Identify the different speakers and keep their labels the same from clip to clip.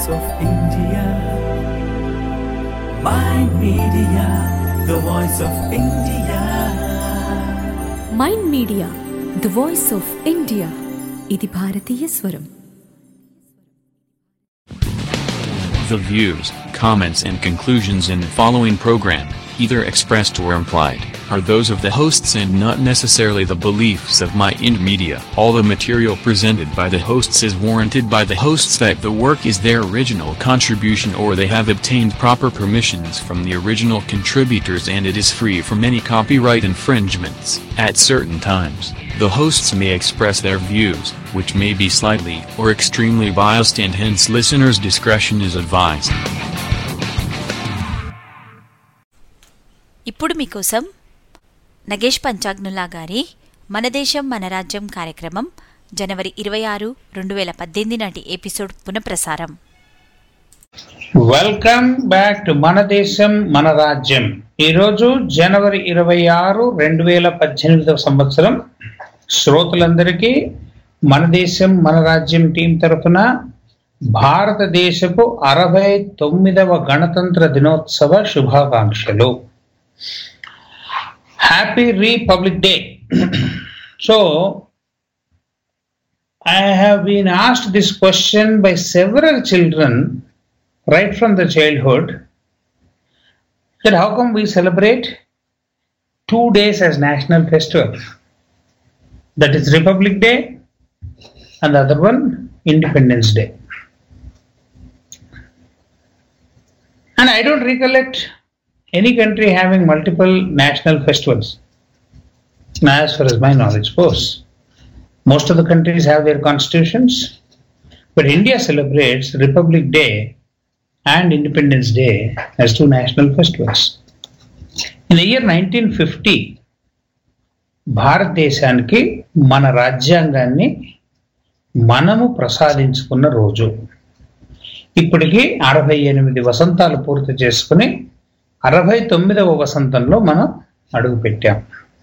Speaker 1: voice of India. My media, the voice of India.
Speaker 2: Mind media the voice of India ఇది భారతీయ స్వరం
Speaker 3: The views, comments, and conclusions in the following program, either expressed or implied, are those of the hosts and not necessarily the beliefs of My Ind Media. All the material presented by the hosts is warranted by the hosts that the work is their original contribution or they have obtained proper permissions from the original contributors and it is free from any copyright infringements. At certain times, the hosts may express their views, which may be slightly or extremely biased and hence listeners' discretion is advised.
Speaker 4: ఇప్పుడు మీకోసం నగేష్ పంచాగ్నులా గారి మన దేశం మన రాజ్యం కార్యక్రమం జనవరి ఇరవై ఆరు రెండు వేల పద్దెనిమిది నాటి ఎపిసోడ్ పునఃప్రసారం
Speaker 5: వెల్కమ్ బ్యాక్ టు మన దేశం మన రాజ్యం ఈరోజు జనవరి ఇరవై ఆరు రెండు వేల పద్దెనిమిదవ సంవత్సరం శ్రోతలందరికీ మన దేశం మన రాజ్యం టీం తరఫున భారతదేశపు అరవై తొమ్మిదవ గణతంత్ర దినోత్సవ శుభాకాంక్షలు happy republic day so I have been asked this question by several children right from the childhood that how come we celebrate two days as national festival that is republic day and the other one independence day and i don't recollect any country having multiple national festivals as far as my knowledge goes most of the countries have their constitutions but india celebrates republic day and Independence Day as two national festivals. In the year 1950, భారతదేశానికి మన రాజ్యాంగాన్ని మనము ప్రసాదించుకున్న రోజు ఇప్పటికి అరవై ఎనిమిది వసంతాలు పూర్తి చేసుకుని అరవై తొమ్మిదవ వసంతంలో మనం అడుగు పెట్టాం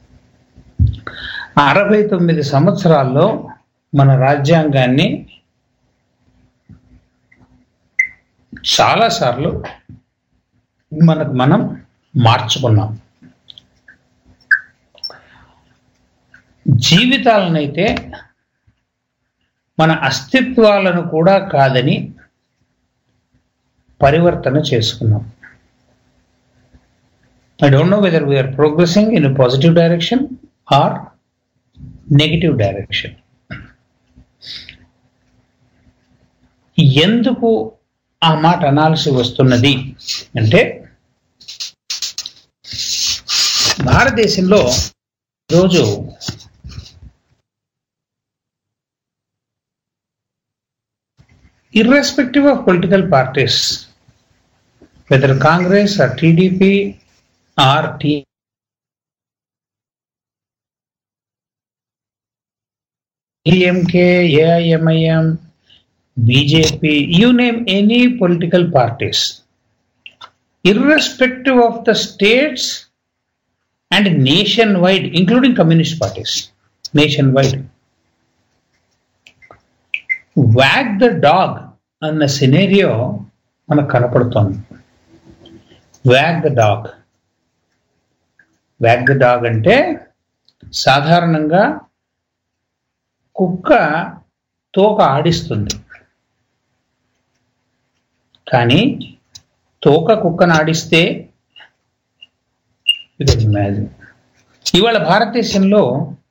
Speaker 5: ఆ అరవై తొమ్మిది సంవత్సరాల్లో మన రాజ్యాంగాన్ని చాలాసార్లు మనకు మనం మార్చుకున్నాం జీవితాలనైతే మన అస్తిత్వాలను కూడా కాదని పరివర్తన చేసుకున్నాం I don't know whether we are progressing in positive direction or negative direction ఎందుకు ఆ మాట అనాల్సి వస్తున్నది అంటే భారతదేశంలో రోజు irrespective of political parties, whether Congress or TDP or T DMK, AIMIM, BJP, you name any political parties, irrespective of the states and nationwide, including communist parties, nationwide. Wag the dog అన్న scenario మనకు కనపడుతోంది wag the dog wag the dog అంటే సాధారణంగా కుక్క తోక ఆడిస్తుంది కానీ తోక కుక్కను ఆడిస్తే ఇది ఇమాజిన్ ఇవాళ భారతదేశంలో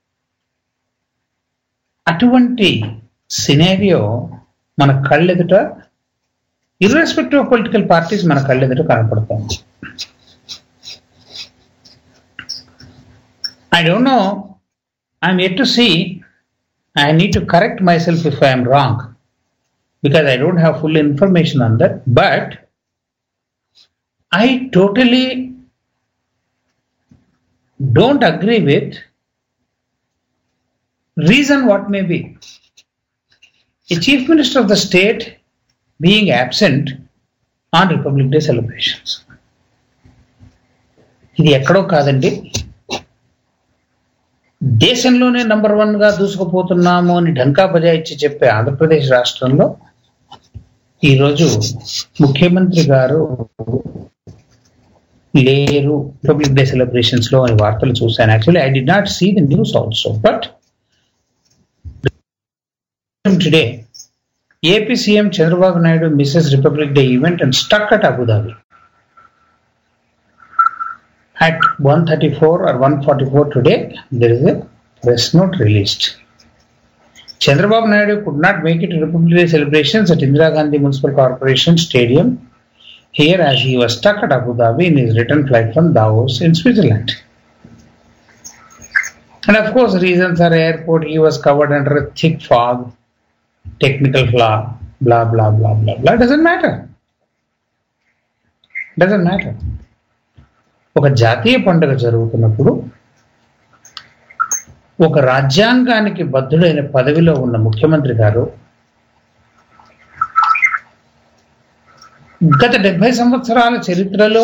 Speaker 5: అటువంటి సినేరియో మన కళ్ళెదుట ఇర్రెస్పెక్టివ్ ఆఫ్ పొలిటికల్ పార్టీస్ మన కళ్ళెదుట కనపడుతుంది I don't know I'm at to see I need to correct myself if I'm wrong because I don't have full information on that. But I totally don't agree with reason what may be. A chief minister of the state being absent on Republic Day celebrations. ఇది ఎక్కడో కాదండి దేశంలోనే number one గా దూసుకుపోతున్నాము అని ఢంకా బజాయిచ్చి చెప్పే ఆంధ్రప్రదేశ్ రాష్ట్రంలో ఈరోజు ముఖ్యమంత్రి గారు లేరు రిపబ్లిక్ డే సెలబ్రేషన్స్ లో అని వార్తలు చూశాను actually I did not see the news also but today AP CM Chandrababu Naidu misses republic day event and stuck at Abu Dhabi at 134 or 144 today, there is a press note released. Chandrababu Naidu could not make it to Republic Day celebrations at Indira Gandhi Municipal Corporation Stadium here as he was stuck at Abu Dhabi in his return flight from Davos in Switzerland. And of course, reasons are airport, he was covered under a thick fog, technical flaw, blah, blah, blah, blah, blah. Doesn't matter. Doesn't matter. ఒక జాతీయ పండుగ జరుగుతున్నప్పుడు ఒక రాజ్యాంగానికి బద్ధుడైన పదవిలో ఉన్న ముఖ్యమంత్రి గారు గత డెబ్బై సంవత్సరాల చరిత్రలో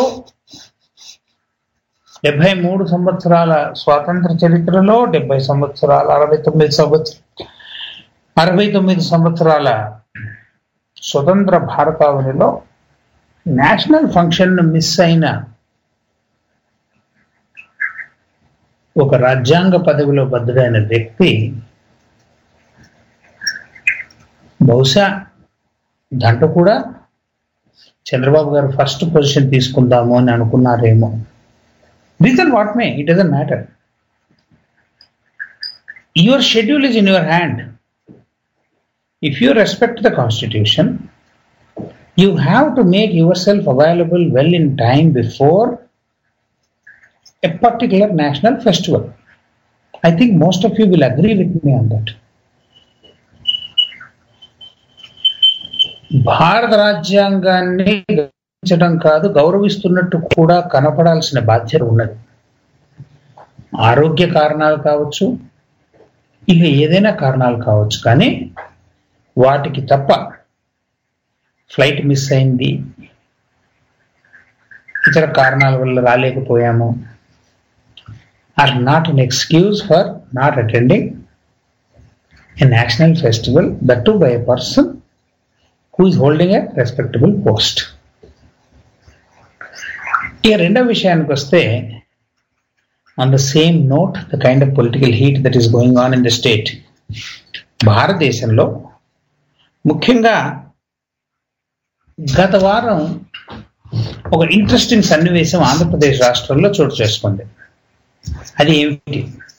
Speaker 5: డెబ్బై మూడు సంవత్సరాల స్వాతంత్ర చరిత్రలో డెబ్బై సంవత్సరాల అరవై తొమ్మిది సంవత్సర అరవై తొమ్మిది సంవత్సరాల స్వతంత్ర భారతావనిలో నేషనల్ ఫంక్షన్ మిస్ అయిన ఒక రాజ్యాంగ పదవిలో బద్ధుడైన వ్యక్తి బహుశా దాంట్లో కూడా చంద్రబాబు గారు ఫస్ట్ పొజిషన్ తీసుకుందాము అని అనుకున్నారేమో reason what may it doesn't matter your schedule is in your hand if you respect the constitution you have to make yourself available well in time before a particular national festival. I think most of you will agree with me on that. భారత రాజ్యాంగాన్ని గౌరవించడం కాదు గౌరవిస్తున్నట్టు కూడా కనపడాల్సిన బాధ్యత ఉన్నది ఆరోగ్య కారణాలు కావచ్చు ఇక ఏదైనా కారణాలు కావచ్చు కానీ వాటికి తప్ప ఫ్లైట్ మిస్ అయింది ఇతర కారణాల వల్ల రాలేకపోయాము are not an excuse for not attending a national festival, that too by a person who is holding a respectable post. ఇక రెండవ విషయానికి వస్తే on the same note the kind of political heat that is going on in the state భారతదేశంలో ముఖ్యంగా గత వారం ఒక interesting సన్నివేశం ఆంధ్రప్రదేశ్ రాష్ట్రంలో చోటు చేసుకుంది అది ఏమిటి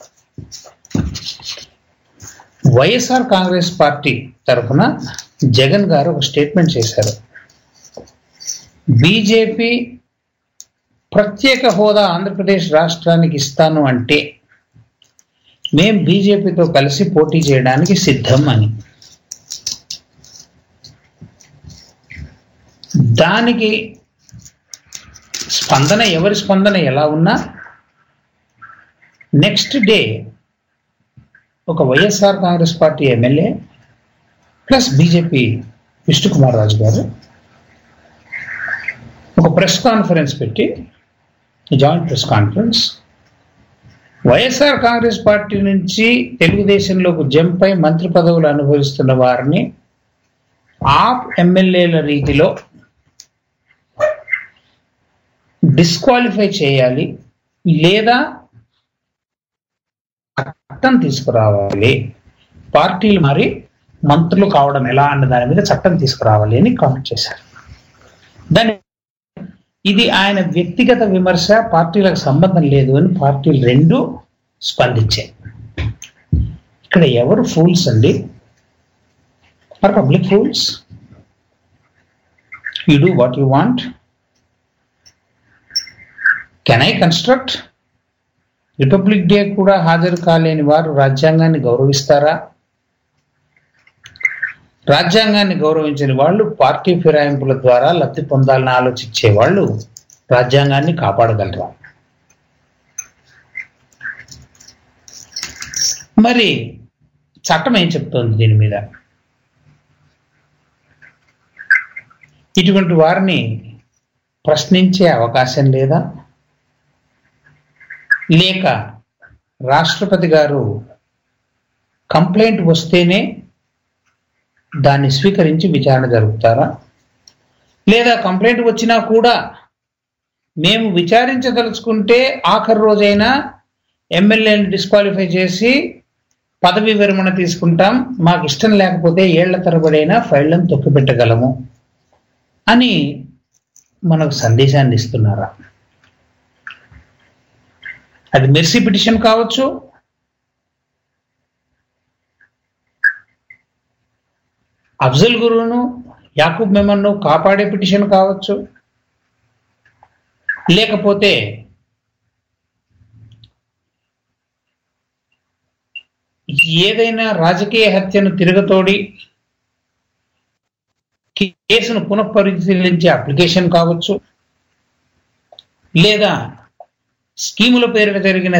Speaker 5: వైఎస్ఆర్ కాంగ్రెస్ పార్టీ తరఫున జగన్ గారు ఒక స్టేట్మెంట్ చేశారు బీజేపీ ప్రత్యేక హోదా ఆంధ్రప్రదేశ్ రాష్ట్రానికి ఇస్తాను అంటే మేం బీజేపీతో కలిసి పోటీ చేయడానికి సిద్ధం అని దానికి స్పందన ఎవరి స్పందన ఎలా ఉన్నా నెక్స్ట్ డే ఒక YSR Congress party MLA plus BJP Vishnu Kumar Raju garu ఒక ప్రెస్ కాన్ఫరెన్స్ పెట్టి joint press conference YSR Congress party నుంచి తెలుగుదేశంలోకి జంప్ అయి మంత్రి పదవులు అనుభవిస్తున్న వారిని ఆప్ ఎమ్మెల్యేల రీతిలో డిస్క్వాలిఫై చేయాలి లేదా చట్టం తీసుకురావాలి పార్టీలు మరి మంత్రులు కావడం ఎలా అన్న దాని మీద చట్టం తీసుకురావాలి అని కామెంట్ చేశారు దాని ఇది ఆయన వ్యక్తిగత విమర్శ పార్టీలకు సంబంధం లేదు అని పార్టీలు రెండు స్పందించాయి ఇక్కడ ఎవరు ఫూల్స్ అండి are public fools you do what you want can I construct republic day కూడా హాజరు కాలేని వారు రాజ్యాంగాన్ని గౌరవిస్తారా రాజ్యాంగాన్ని గౌరవించని వాళ్ళు పార్టీ ఫిరాయింపుల ద్వారా లబ్ధి పొందాలని ఆలోచించే వాళ్ళు రాజ్యాంగాన్ని కాపాడగలరా మరి చట్టం ఏం చెప్తోంది దీని మీద ఇటువంటి వారిని ప్రశ్నించే అవకాశం లేదా లేక రాష్ట్రపతి గారు కంప్లైంట్ వస్తేనే దాన్ని స్వీకరించి విచారణ జరుపుతారా లేదా కంప్లైంట్ వచ్చినా కూడా మేము విచారించదలుచుకుంటే ఆఖరి రోజైనా ఎమ్మెల్యేని డిస్క్వాలిఫై చేసి పదవి విరమణ తీసుకుంటాం మాకు ఇష్టం లేకపోతే ఏళ్ల తరబడైనా ఫైళ్లను తొక్కిపెట్టగలము అని మనకు సందేశాన్ని ఇస్తున్నారా అది మెర్సీ పిటిషన్ కావచ్చు అఫ్జల్ గురువును యాకూబ్ మెమన్ను కాపాడే పిటిషన్ కావచ్చు లేకపోతే ఏదైనా రాజకీయ హత్యను తిరగతోడి కేసును పునఃపరిశీలించే అప్లికేషన్ కావచ్చు లేదా స్కీముల పేరిట జరిగిన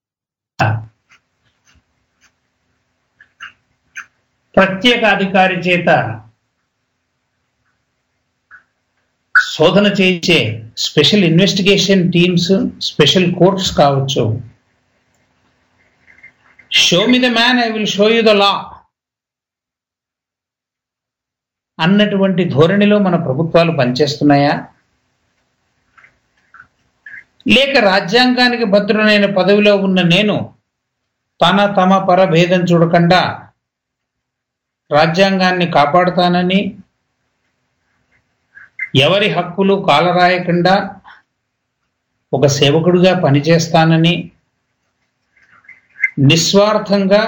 Speaker 5: ప్రత్యేక అధికారి చేత శోధన చేయించే special investigation teams special courts కావచ్చు show me the man I will show you the law అన్నటువంటి ధోరణిలో మన ప్రభుత్వాలు పనిచేస్తున్నాయా లేక రాజ్యాంగానికి భద్రులైన పదవిలో ఉన్న నేను తన తమ పర భేదం చూడకుండా రాజ్యాంగాన్ని కాపాడుతానని ఎవరి హక్కులు కాలరాయకుండా ఒక సేవకుడిగా పనిచేస్తానని నిస్వార్థంగా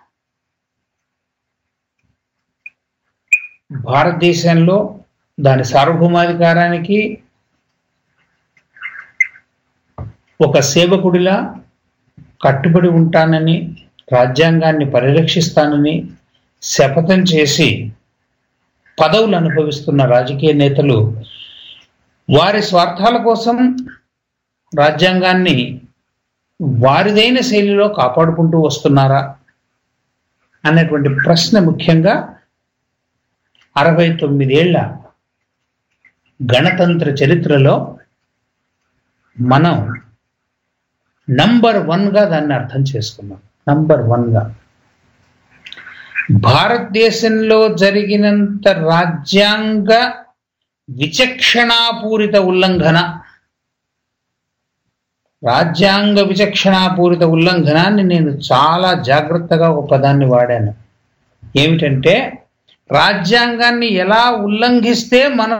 Speaker 5: భారతదేశంలో దాని సార్వభౌమాధికారానికి ఒక సేవకుడిలా కట్టుబడి ఉంటానని రాజ్యాంగాన్ని పరిరక్షిస్తానని శపథం చేసి పదవులు అనుభవిస్తున్న రాజకీయ నేతలు వారి స్వార్థాల కోసం రాజ్యాంగాన్ని వారిదైన శైలిలో కాపాడుకుంటూ వస్తున్నారా అన్నటువంటి ప్రశ్న ముఖ్యంగా అరవై తొమ్మిదేళ్ల గణతంత్ర చరిత్రలో మనం నంబర్ వన్గా దాన్ని అర్థం చేసుకున్నాం నంబర్ వన్గా భారతదేశంలో జరిగినంత రాజ్యాంగ విచక్షణాపూరిత ఉల్లంఘన రాజ్యాంగ విచక్షణాపూరిత ఉల్లంఘనాన్ని నేను చాలా జాగ్రత్తగా ఒక పదాన్ని వాడాను ఏమిటంటే రాజ్యాంగాన్ని ఎలా ఉల్లంఘిస్తే మన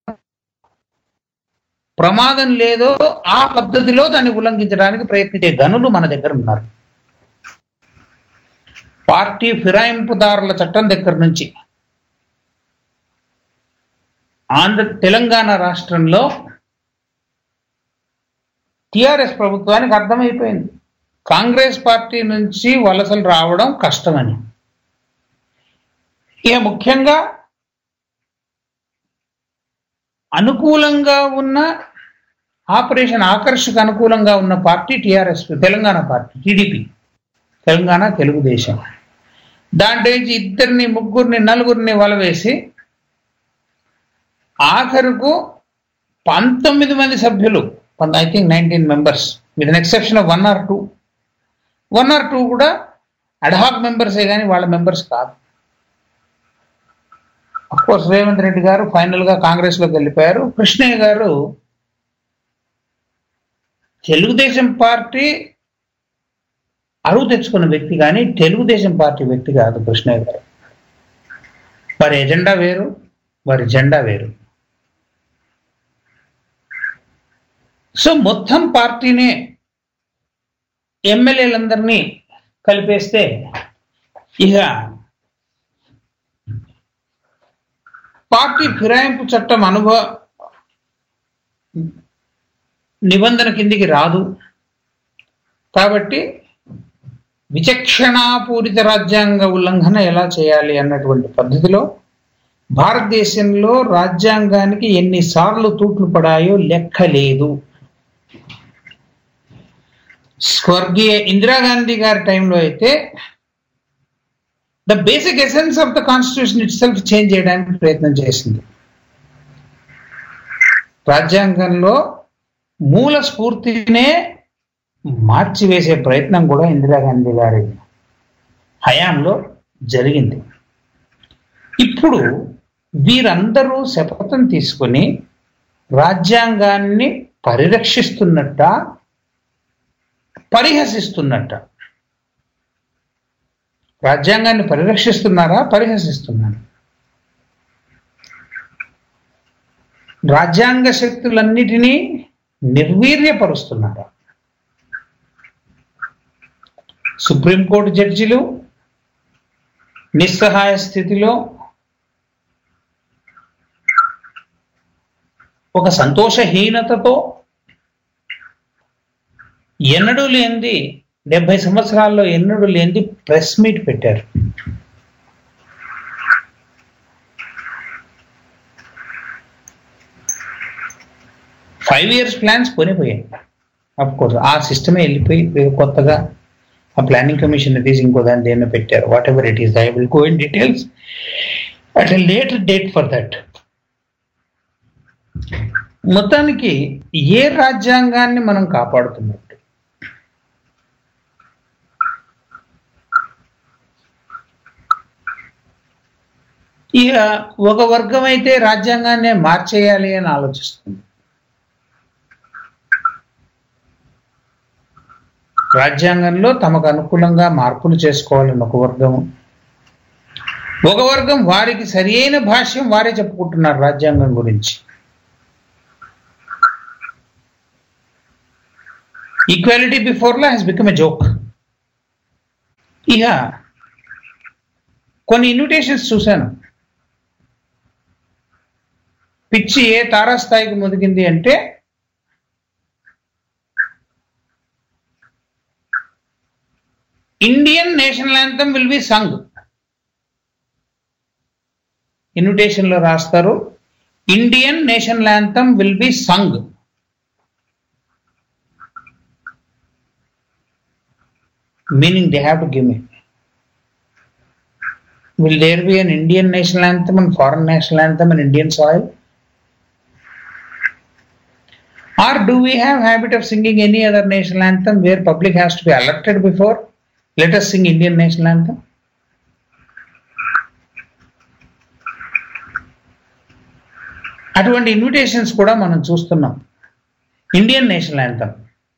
Speaker 5: ప్రమాదం లేదో ఆ పద్ధతిలో దాన్ని ఉల్లంఘించడానికి ప్రయత్నించే గనులు మన దగ్గర ఉన్నారు పార్టీ ఫిరాయింపుదారుల చట్టం దగ్గర నుంచి ఆంధ్ర తెలంగాణ రాష్ట్రంలో టిఆర్ఎస్ ప్రభుత్వానికి అర్థమైపోయింది కాంగ్రెస్ పార్టీ నుంచి వలసలు రావడం కష్టమని ఇక ముఖ్యంగా అనుకూలంగా ఉన్న ఆపరేషన్ ఆకర్షకు అనుకూలంగా ఉన్న party TRS Telangana party TDP Telangana Telugu Desam దాంట్లో నుంచి ఇద్దరిని ముగ్గురిని నలుగురిని వలవేసి ఆఖరుకు పంతొమ్మిది మంది సభ్యులు I think nineteen members with an exception of one or two one or two కూడా అడ్హాక్ మెంబర్సే కానీ వాళ్ళ మెంబర్స్ కాదు కోర్స్ రేవంత్ రెడ్డి గారు ఫైనల్ గా కాంగ్రెస్ లోకి వెళ్ళిపోయారు కృష్ణయ్య గారు తెలుగుదేశం పార్టీ అరువు తెచ్చుకున్న వ్యక్తి కానీ తెలుగుదేశం పార్టీ వ్యక్తి కాదు కృష్ణయ్య గారు వారి ఎజెండా వేరు వారి జెండా వేరు సో మొత్తం పార్టీనే ఎమ్మెల్యేలందరినీ కలిపేస్తే ఇక పార్టీ ఫిరాయింపు చట్టం అనుభవ నిబంధన కిందికి రాదు కాబట్టి విచక్షణాపూరిత రాజ్యాంగ ఉల్లంఘన ఎలా చేయాలి అన్నటువంటి పద్ధతిలో భారతదేశంలో రాజ్యాంగానికి ఎన్నిసార్లు తూట్లు పడాయో లెక్క లేదు స్వర్గీయ ఇందిరాగాంధీ గారి టైంలో అయితే the basic essence of the constitution itself change చేయడానికి ప్రయత్నం చేసింది రాజ్యాంగంలో మూల స్ఫూర్తినే మార్చివేసే ప్రయత్నం కూడా ఇందిరాగాంధీ గారి హయాంలో జరిగింది ఇప్పుడు వీరందరూ శపథం తీసుకుని రాజ్యాంగాన్ని పరిరక్షిస్తున్నట్ట పరిహసిస్తున్నట్ట రాజ్యాంగాన్ని పరిరక్షిస్తున్నారా పరిహసిస్తున్నారా రాజ్యాంగ శక్తులన్నిటినీ నిర్వీర్యపరుస్తున్నారా సుప్రీంకోర్టు జడ్జిలు నిస్సహాయ స్థితిలో ఒక సంతోషహీనతతో ఎన్నడూ లేనిది డెబ్బై సంవత్సరాల్లో ఎన్నడూ లేనిది ప్రెస్ మీట్ పెట్టారు ఫైవ్ ఇయర్స్ ప్లాన్స్ పోయిపోయాయి అఫ్ కోర్స్ ఆ సిస్టమే వెళ్ళిపోయి కొత్తగా ఆ ప్లానింగ్ కమిషన్ తీసి ఇంకో దాన్ని దేన్నో పెట్టారు whatever it is I will go in details at a later date for that మొత్తానికి ఏ రాజ్యాంగాన్ని మనం కాపాడుతున్నట్టు ఇక ఒక వర్గం అయితే రాజ్యాంగాన్ని మార్చేయాలి అని ఆలోచిస్తుంది రాజ్యాంగంలో తమకు అనుకూలంగా మార్పులు చేసుకోవాలని ఒక వర్గం ఒక వర్గం వారికి సరి అయిన భాష్యం వారే చెప్పుకుంటున్నారు రాజ్యాంగం గురించి equality before law has become a joke ఇక కొన్ని ఇన్విటేషన్స్ చూశాను పిచ్చి ఏ తారాస్థాయికి ముదిగింది అంటే Indian national anthem will be sung invitation లో రాస్తారు Indian national anthem will be sung meaning they have to give me. Will there be an Indian national anthem and foreign national anthem in Indian soil? Or do we have habit of singing any other national anthem where public has to be alerted before? Let us sing Indian national anthem. అటువంటి invitations కూడా మనం చూస్తున్నాం Indian national anthem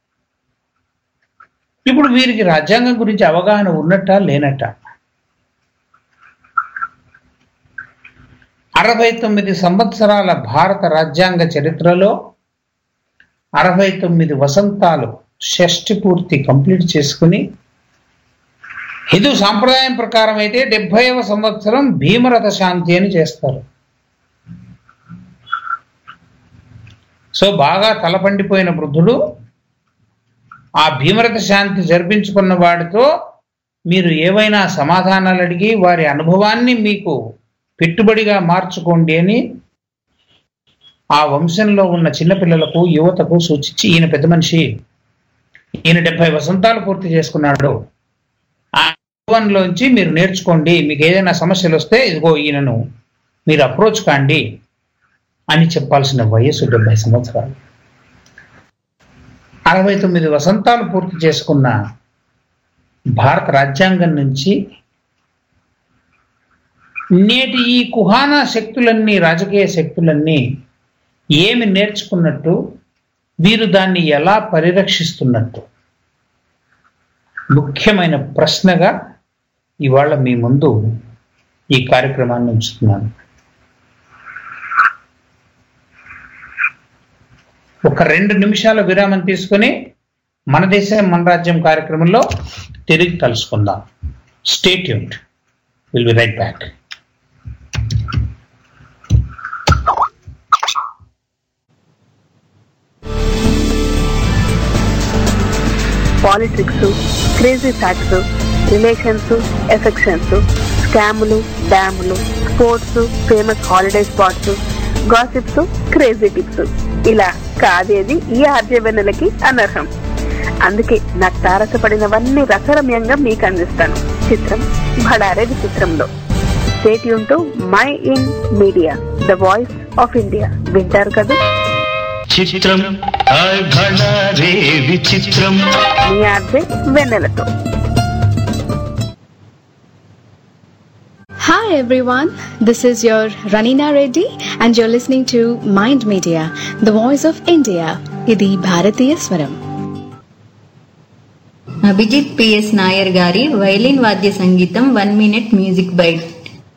Speaker 5: ఇప్పుడు వీరికి రాజ్యాంగం గురించి అవగాహన ఉన్నట్ట లేనట్ట అరవై తొమ్మిది సంవత్సరాల భారత రాజ్యాంగ చరిత్రలో అరవై తొమ్మిది వసంతాలు షష్టి పూర్తి కంప్లీట్ చేసుకుని హిందూ సాంప్రదాయం ప్రకారం అయితే డెబ్బైవ సంవత్సరం భీమరథ శాంతి అని చేస్తారు సో బాగా తలపండిపోయిన వృద్ధుడు ఆ భీమరథ శాంతి జరిపించుకున్న వాడితో మీరు ఏవైనా సమాధానాలు అడిగి వారి అనుభవాన్ని మీకు పెట్టుబడిగా మార్చుకోండి అని ఆ వంశంలో ఉన్న చిన్నపిల్లలకు యువతకు సూచించి ఈయన పెద్ద మనిషి ఈయన డెబ్బై వసంతాలు పూర్తి చేసుకున్నాడు ఆ అనుభవంలోంచి మీరు నేర్చుకోండి మీకు ఏదైనా సమస్యలు వస్తే ఇదిగో ఈయనను మీరు అప్రోచ్ కాండి అని చెప్పాల్సిన వయస్సు డెబ్బై సంవత్సరాలు అరవై తొమ్మిది వసంతాలు పూర్తి చేసుకున్న భారత రాజ్యాంగం నుంచి నేటి ఈ కుహానా శక్తులన్నీ రాజకీయ శక్తులన్నీ ఏమి నేర్చుకున్నట్టు వీరు దాన్ని ఎలా పరిరక్షిస్తున్నట్టు ముఖ్యమైన ప్రశ్నగా ఇవాళ మీ ముందు ఈ కార్యక్రమాన్ని ఉంచుతున్నాను ఒక రెండు నిమిషాల విరామం తీసుకుని మన దేశం మన రాజ్యం కార్యక్రమంలో తిరిగి కలుసుకుందాం stay tuned will be right back
Speaker 6: politics crazy facts relations affections స్కాములు డ్యాములు sports famous holiday spots gossips crazy tips ఇలా కాదేది ఈ ఆర్జవెన్నెలకి అనర్హం అందుకే నాకు తారసపడినవన్నీ రసరమ్యంగా మీకు అందిస్తాను చిత్రం భడారే విచిత్రంలో స్టేట్ యూన్ mind media the voice of India వింటారు కదా
Speaker 1: చిత్రం హాయ్ భళా రే విచిత్రం
Speaker 6: మీ ఆర్జే వెన్నెలతో
Speaker 7: Hi everyone, this is your Ranina Reddy and you're listening to Mind Media, the voice of India. ఇది భారతీయ స్వరం
Speaker 8: అభిజిత్ పిఎస్ నాయర్ గారి వైలిన్ వాద్య సంగీతం వన్ మినిట్ మ్యూజిక్ బైట్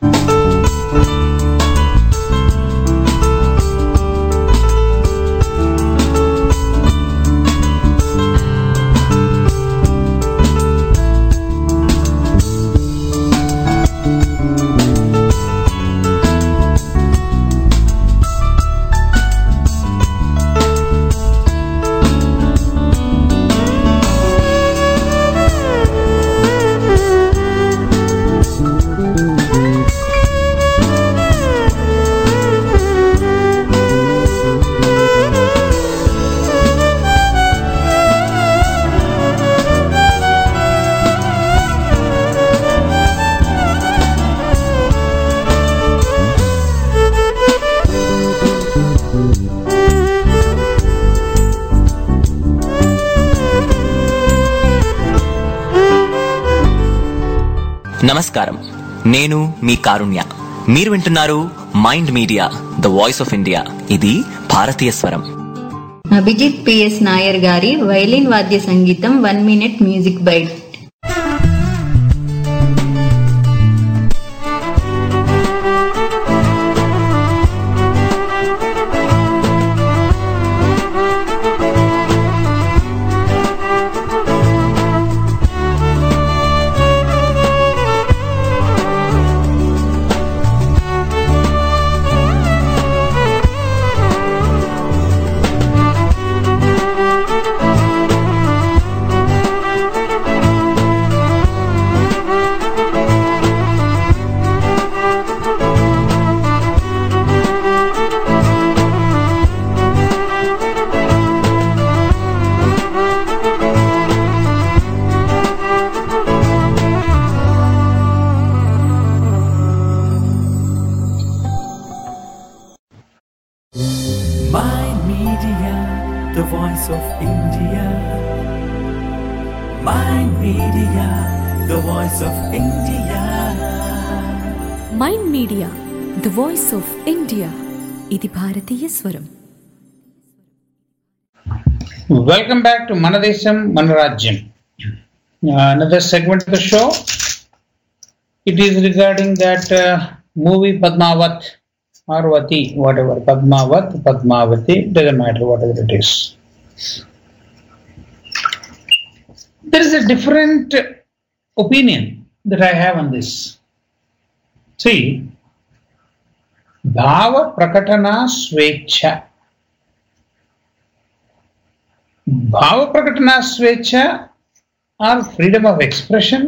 Speaker 9: నమస్కారం నేను మీ కారుణ్య మీరు వింటున్నారు mind media the voice of India ఇది భారతీయ స్వరం
Speaker 8: అభిజిత్ పిఎస్ నాయర్ గారి వైలిన్ వాద్య సంగీతం one minute music bite
Speaker 1: Mind Media, the voice of India. Mind Media, the voice of India.
Speaker 2: Mind media the voice of India ఇది భారతీయ స్వరం
Speaker 5: Welcome back to Manadesham Manarajyam. Uh, another segment of the show. It is regarding that uh, movie Padmavat or Vati, whatever. Padmavat, Padmavati, doesn't matter whatever it is. There is a different opinion that I have on this. See, Bhava Prakatana Svecha. భావ ప్రకటన స్వేచ్ఛ or freedom of expression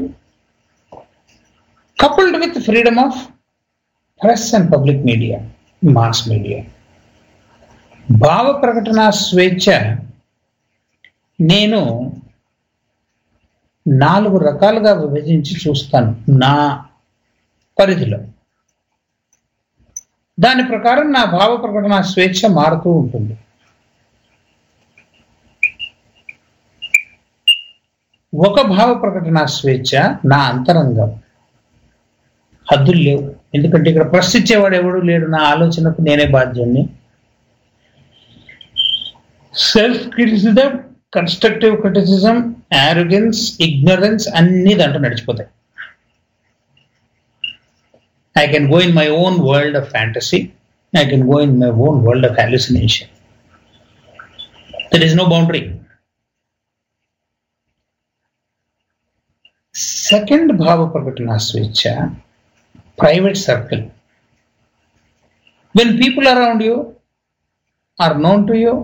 Speaker 5: coupled with freedom of press and public media mass media భావ ప్రకటన స్వేచ్ఛ నేను నాలుగు రకాలుగా విభజించి చూస్తాను నా పరిధిలో దాని ప్రకారం నా భావ ప్రకటన స్వేచ్ఛ మారుతూ ఉంటుంది ఒక భావ ప్రకటన స్వేచ్ఛ నా అంతరంగం హద్దులు లేవు ఎందుకంటే ఇక్కడ ప్రశ్నించేవాడు ఎవడు లేడు నా ఆలోచనకు నేనే బాధ్యుణ్ణి self criticism constructive criticism arrogance ignorance అన్ని దాంట్లో నడిచిపోతాయి I can go in my own world of fantasy I can go in my own world of hallucination there is no boundary second భావ ప్రకటన స్వేచ్ఛ private circle when people around you are known to you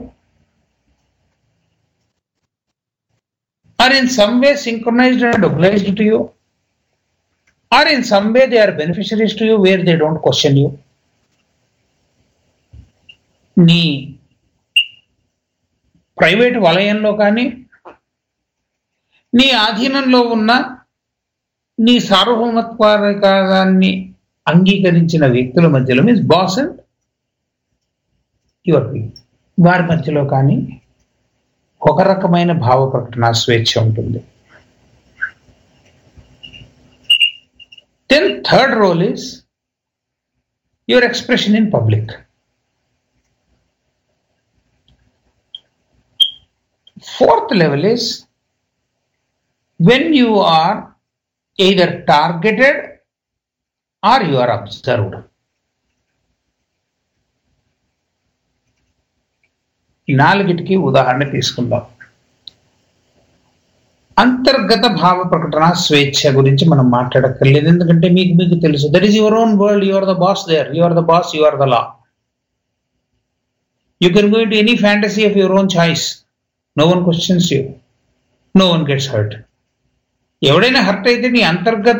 Speaker 5: are in some way synchronized and obliged to you are in some way they are beneficiaries to you where they don't question you నీ private వలయంలో కానీ నీ ఆధీనంలో ఉన్న నీ సార్వభౌమత్వాన్ని అంగీకరించిన వ్యక్తుల మధ్యలో మీన్స్ బాస్ అండ్ యువర్ వారి మధ్యలో కానీ ఒక రకమైన భావ ప్రకటన స్వేచ్ఛ ఉంటుంది Then third role is your expression in public. Fourth level is when you are either targeted or you are observed. ఈ నాలుగిటికి ఉదాహరణ తీసుకుందాం అంతర్గత భావ ప్రకటన స్వేచ్ఛ గురించి మనం మాట్లాడక్కర్లేదు ఎందుకంటే మీకు మీకు తెలుసు that is your own world your the boss there your the boss your the law you can go to any fantasy of your own choice no one questions you no one gets hurt ఎవడైనా hurt అయితే నీ అంతర్గత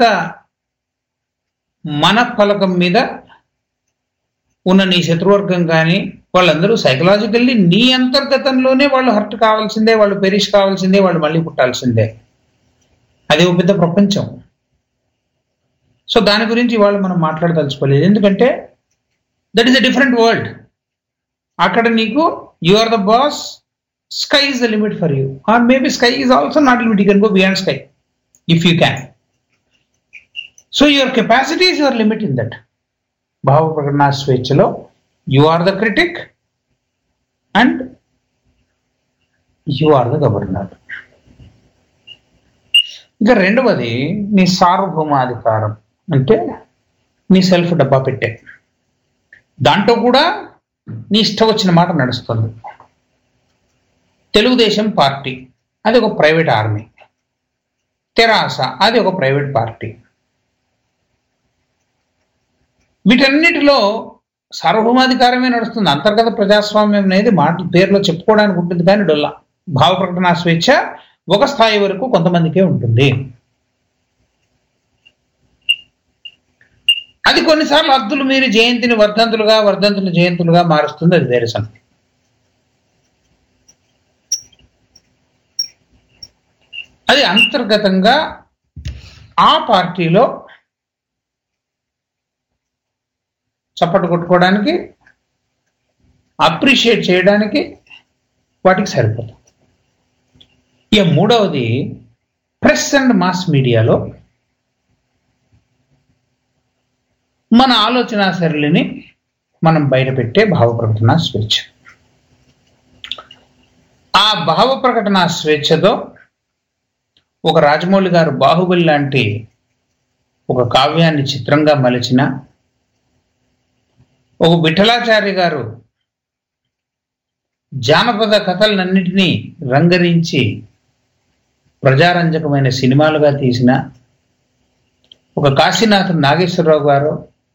Speaker 5: మన ఫలకం మీద ఉన్న నీ శత్రువర్గం కానీ వాళ్ళందరూ సైకలాజికల్లీ నీ అంతర్గతంలోనే వాళ్ళు హర్ట్ కావాల్సిందే వాళ్ళు పెరిష్ కావాల్సిందే వాళ్ళు మళ్ళీ పుట్టాల్సిందే అది ఒక పెద్ద ప్రపంచం సో దాని గురించి వాళ్ళు మనం మాట్లాడదలుచుకోలేదు ఎందుకంటే that is a different world అక్కడ నీకు you are the boss sky is the limit for you are maybe sky is also not limit you can go beyond sky if you can so your capacity is your limit in that భావ ప్రకటన స్వేచ్ఛలో you are the critic and you are the governor ఇక రెండవది నీ సార్వభౌమాధికారం అంటే నీ self డబ్బా పెట్టే దాంట్లో కూడా నీ ఇష్టం వచ్చిన మాట నడుస్తుంది తెలుగుదేశం పార్టీ అది ఒక ప్రైవేట్ ఆర్మీ తెరాస అది ఒక ప్రైవేట్ పార్టీ వీటన్నిటిలో సార్వభౌమాధికారమే నడుస్తుంది అంతర్గత ప్రజాస్వామ్యం అనేది మాట పేరులో చెప్పుకోవడానికి ఉంటుంది కానీ డొల్లా భావ ప్రకటన స్వేచ్ఛ ఒక స్థాయి వరకు కొంతమందికే ఉంటుంది అది కొన్నిసార్లు అద్దులు మీరు జయంతిని వర్ధంతులుగా వర్ధంతులు జయంతులుగా మారుస్తుంది అది వేరే సంగతి అది అంతర్గతంగా ఆ పార్టీలో చప్పట్లు కొట్టుకోవడానికి అప్రిషియేట్ చేయడానికి వాటికి సరిపోతుంది ఇక మూడవది ప్రెస్ అండ్ మాస్ మీడియాలో మన ఆలోచన సరళిని మనం బయటపెట్టే భావ ప్రకటన స్వేచ్ఛ ఆ భావ ప్రకటన స్వేచ్ఛతో ఒక రాజమౌళి గారు బాహుబలి లాంటి ఒక కావ్యాన్ని చిత్రంగా మలిచిన ఒక విఠలాచార్య గారు జానపద కథలన్నింటినీ రంగరించి ప్రజారంజకమైన సినిమాలుగా తీసిన ఒక కాశీనాథ్ నాగేశ్వరరావు గారు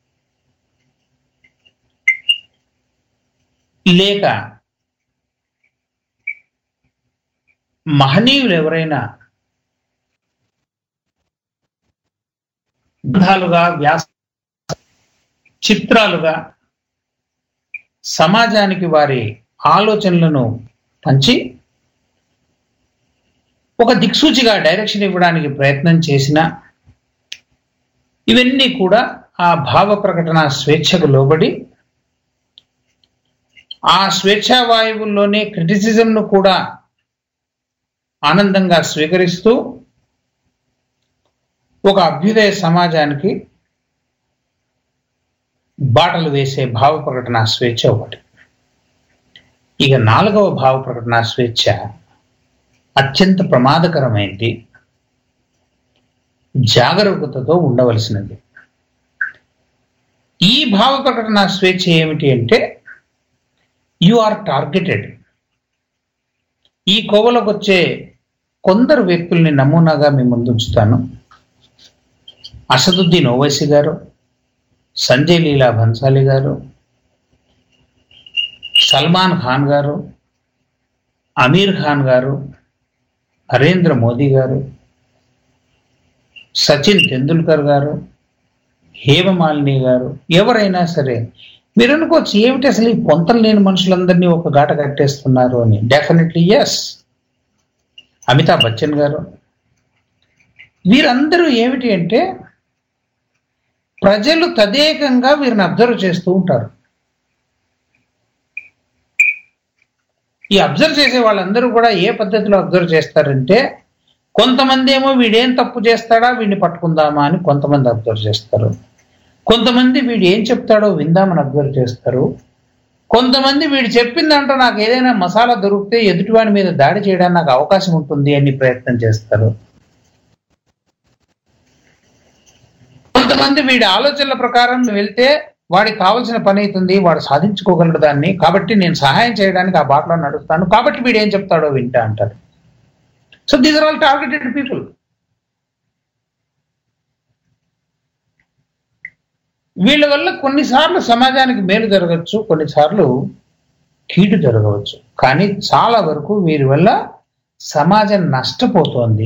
Speaker 5: లేక మహనీయులు ఎవరైనా గ్రంథాలుగా వ్యాస చిత్రాలుగా సమాజానికి వారి ఆలోచనలను పంచి ఒక దిక్సూచిగా డైరెక్షన్ ఇవ్వడానికి ప్రయత్నం చేసిన ఇవన్నీ కూడా ఆ భావ ప్రకటన స్వేచ్ఛకు లోబడి ఆ స్వేచ్ఛా వాయువుల్లోనే క్రిటిసిజంను కూడా ఆనందంగా స్వీకరిస్తూ ఒక అభ్యుదయ సమాజానికి బాటలు వేసే భావ ప్రకటన స్వేచ్ఛ ఒకటి ఇక నాలుగవ భావ ప్రకటన స్వేచ్ఛ అత్యంత ప్రమాదకరమైంది జాగరూకతతో ఉండవలసినది ఈ భావ ప్రకటన స్వేచ్ఛ ఏమిటి అంటే యు ఆర్ టార్గెటెడ్ ఈ కోవలోకి వచ్చే కొందరు వ్యక్తుల్ని నమూనాగా మీ ముందు ఉంచుతాను అసదుద్దీన్ ఓవైసీ గారు సంజయ్ లీలా భన్సాలి గారు సల్మాన్ ఖాన్ గారు అమీర్ ఖాన్ గారు నరేంద్ర మోదీ గారు సచిన్ తెందుల్కర్ గారు హేమమాలిని గారు ఎవరైనా సరే మీరు అనుకోవచ్చు ఏమిటి అసలు ఈ పొంతలు లేని మనుషులందరినీ ఒక గాట కట్టేస్తున్నారు అని డెఫినెట్లీ ఎస్ అమితాబ్ బచ్చన్ గారు వీరందరూ ఏమిటి అంటే ప్రజలు తదేకంగా వీరిని అబ్జర్వ్ చేస్తూ ఉంటారు ఈ అబ్జర్వ్ చేసే వాళ్ళందరూ కూడా ఏ పద్ధతిలో అబ్జర్వ్ చేస్తారంటే కొంతమంది ఏమో వీడేం తప్పు చేస్తాడా వీడిని పట్టుకుందామా అని కొంతమంది అబ్జర్వ్ చేస్తారు కొంతమంది వీడు ఏం చెప్తాడో విందామని అబ్జర్వ్ చేస్తారు కొంతమంది వీడు చెప్పిందంటూ నాకు ఏదైనా మసాలా దొరికితే ఎదుటివాడి మీద దాడి చేయడానికి నాకు అవకాశం ఉంటుంది అని ప్రయత్నం చేస్తారు కొంతమంది వీడి ఆలోచనల ప్రకారం వెళ్తే వాడికి కావాల్సిన పని అవుతుంది వాడు సాధించుకోగలడు దాన్ని కాబట్టి నేను సహాయం చేయడానికి ఆ బాటలో నడుస్తాను కాబట్టి వీడు ఏం చెప్తాడో వింటా అంటారు so these are all targeted people వీళ్ళ వల్ల కొన్నిసార్లు సమాజానికి మేలు జరగచ్చు కొన్నిసార్లు కీడు జరగవచ్చు కానీ చాలా వరకు వీరి వల్ల సమాజం నష్టపోతోంది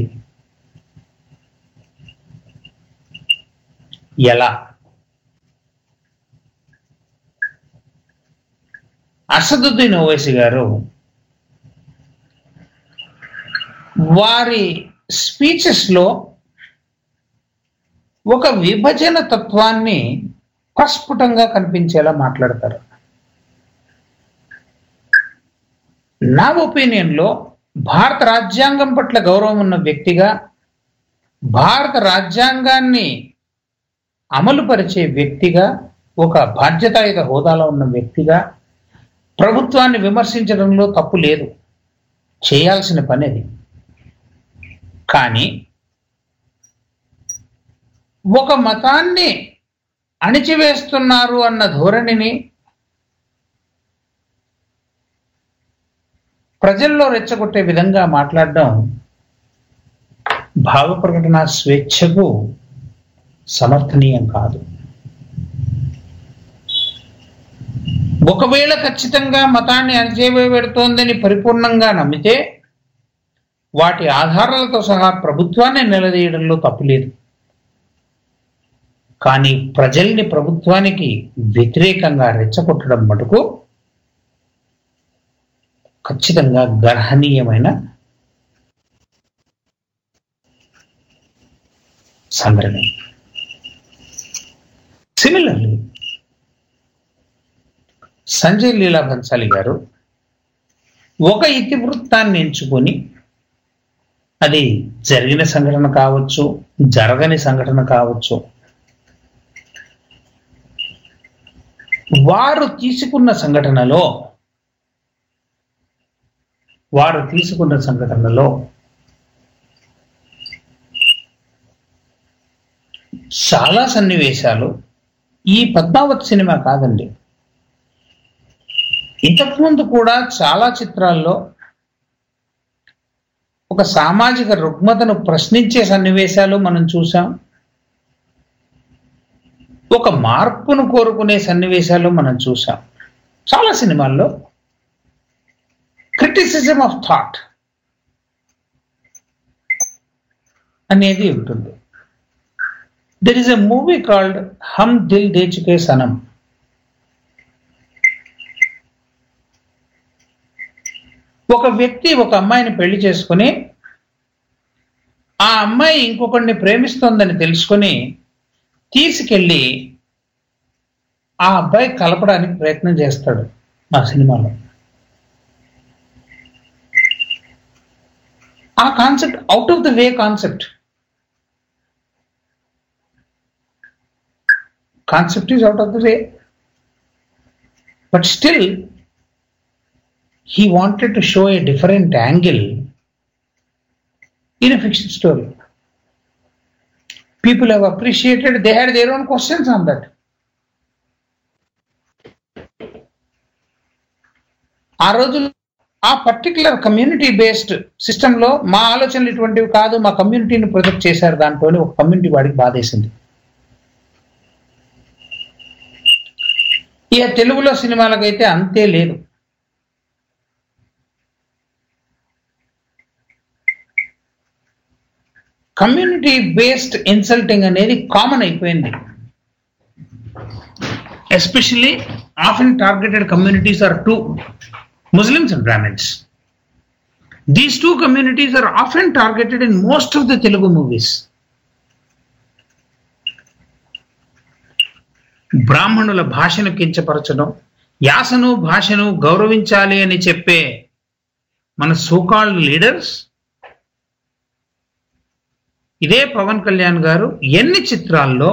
Speaker 5: ఎలా అసదుద్దీన్ ఓవైసీ గారు వారి స్పీచెస్ లో ఒక విభజన తత్వాన్ని ప్రస్ఫుటంగా కనిపించేలా మాట్లాడతారు నా ఒపీనియన్ లో భారత రాజ్యాంగం పట్ల గౌరవం ఉన్న వ్యక్తిగా భారత రాజ్యాంగాన్ని అమలుపరిచే వ్యక్తిగా ఒక బాధ్యతాయుత హోదాలో ఉన్న వ్యక్తిగా ప్రభుత్వాన్ని విమర్శించడంలో తప్పు లేదు చేయాల్సిన పని అది కానీ ఒక మతాన్ని అణిచివేస్తున్నారు అన్న ధోరణిని ప్రజల్లో రెచ్చగొట్టే విధంగా మాట్లాడడం భావ ప్రకటన స్వేచ్ఛకు సమర్థనీయం కాదు ఒకవేళ ఖచ్చితంగా మతాన్ని అణచివేయబెడుతోందని పరిపూర్ణంగా నమ్మితే వాటి ఆధారాలతో సహా ప్రభుత్వాన్ని నిలదీయడంలో తప్పులేదు కానీ ప్రజల్ని ప్రభుత్వానికి వ్యతిరేకంగా రెచ్చగొట్టడం మటుకు ఖచ్చితంగా గర్హనీయమైన సంఘటన సిమిలర్లీ సంజయ్ లీలా బన్సాలి గారు ఒక ఇతివృత్తాన్ని ఎంచుకొని అది జరిగిన సంఘటన కావచ్చు జరగని సంఘటన కావచ్చు వారు తీసుకున్న సంఘటనలో వారు తీసుకున్న సంఘటనలో చాలా సన్నివేశాలు ఈ పద్మావత్ సినిమా కాదండి ఇంతకుముందు కూడా చాలా చిత్రాల్లో ఒక సామాజిక రుగ్మతను ప్రశ్నించే సన్నివేశాలు మనం చూసాం ఒక మార్పును కోరుకునే సన్నివేశాలు మనం చూసాం చాలా సినిమాల్లో క్రిటిసిజం ఆఫ్ థాట్ అనేది ఉంటుంది there is a movie called Hum Dil De Chuke Sanam ఒక వ్యక్తి ఒక అమ్మాయిని పెళ్లి చేసుకుని ఆ అమ్మాయి ఇంకొకరిని ప్రేమిస్తోందని తెలుసుకొని తీసుకెళ్ళి ఆ అబ్బాయి కలపడానికి ప్రయత్నం చేస్తాడు ఆ సినిమాలో ఆ concept out of the way concept concept is out of the way but still he wanted to show a different angle in a fiction story. People have appreciated, they had their own questions on that. ఆ రోజు ఆ particular community based సిస్టంలో మా ఆలోచనలు ఇటువంటివి కాదు మా కమ్యూనిటీని project చేశారు దాంట్లో ఒక కమ్యూనిటీ వాడికి బాధేసింది ఇక తెలుగులో సినిమాలకైతే అంతే లేదు కమ్యూనిటీ బేస్డ్ ఇన్సల్టింగ్ అనేది కామన్ అయిపోయింది especially often targeted communities are two Muslims and Brahmins these two communities are often targeted in most of the Telugu movies బ్రాహ్మణుల భాషను కించపరచడం యాసను భాషను గౌరవించాలి అని చెప్పే మన సోకాల్డ్ లీడర్స్ ఇదే పవన్ కళ్యాణ్ గారు ఎన్ని చిత్రాల్లో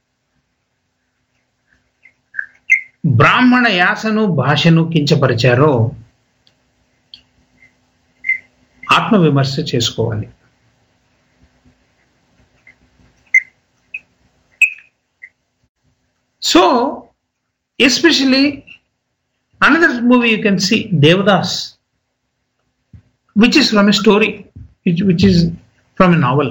Speaker 5: బ్రాహ్మణ యాసను భాషను కించపరిచారో ఆత్మవిమర్శ చేసుకోవాలి so especially another movie you can see Devdas which is from a story which which is from a novel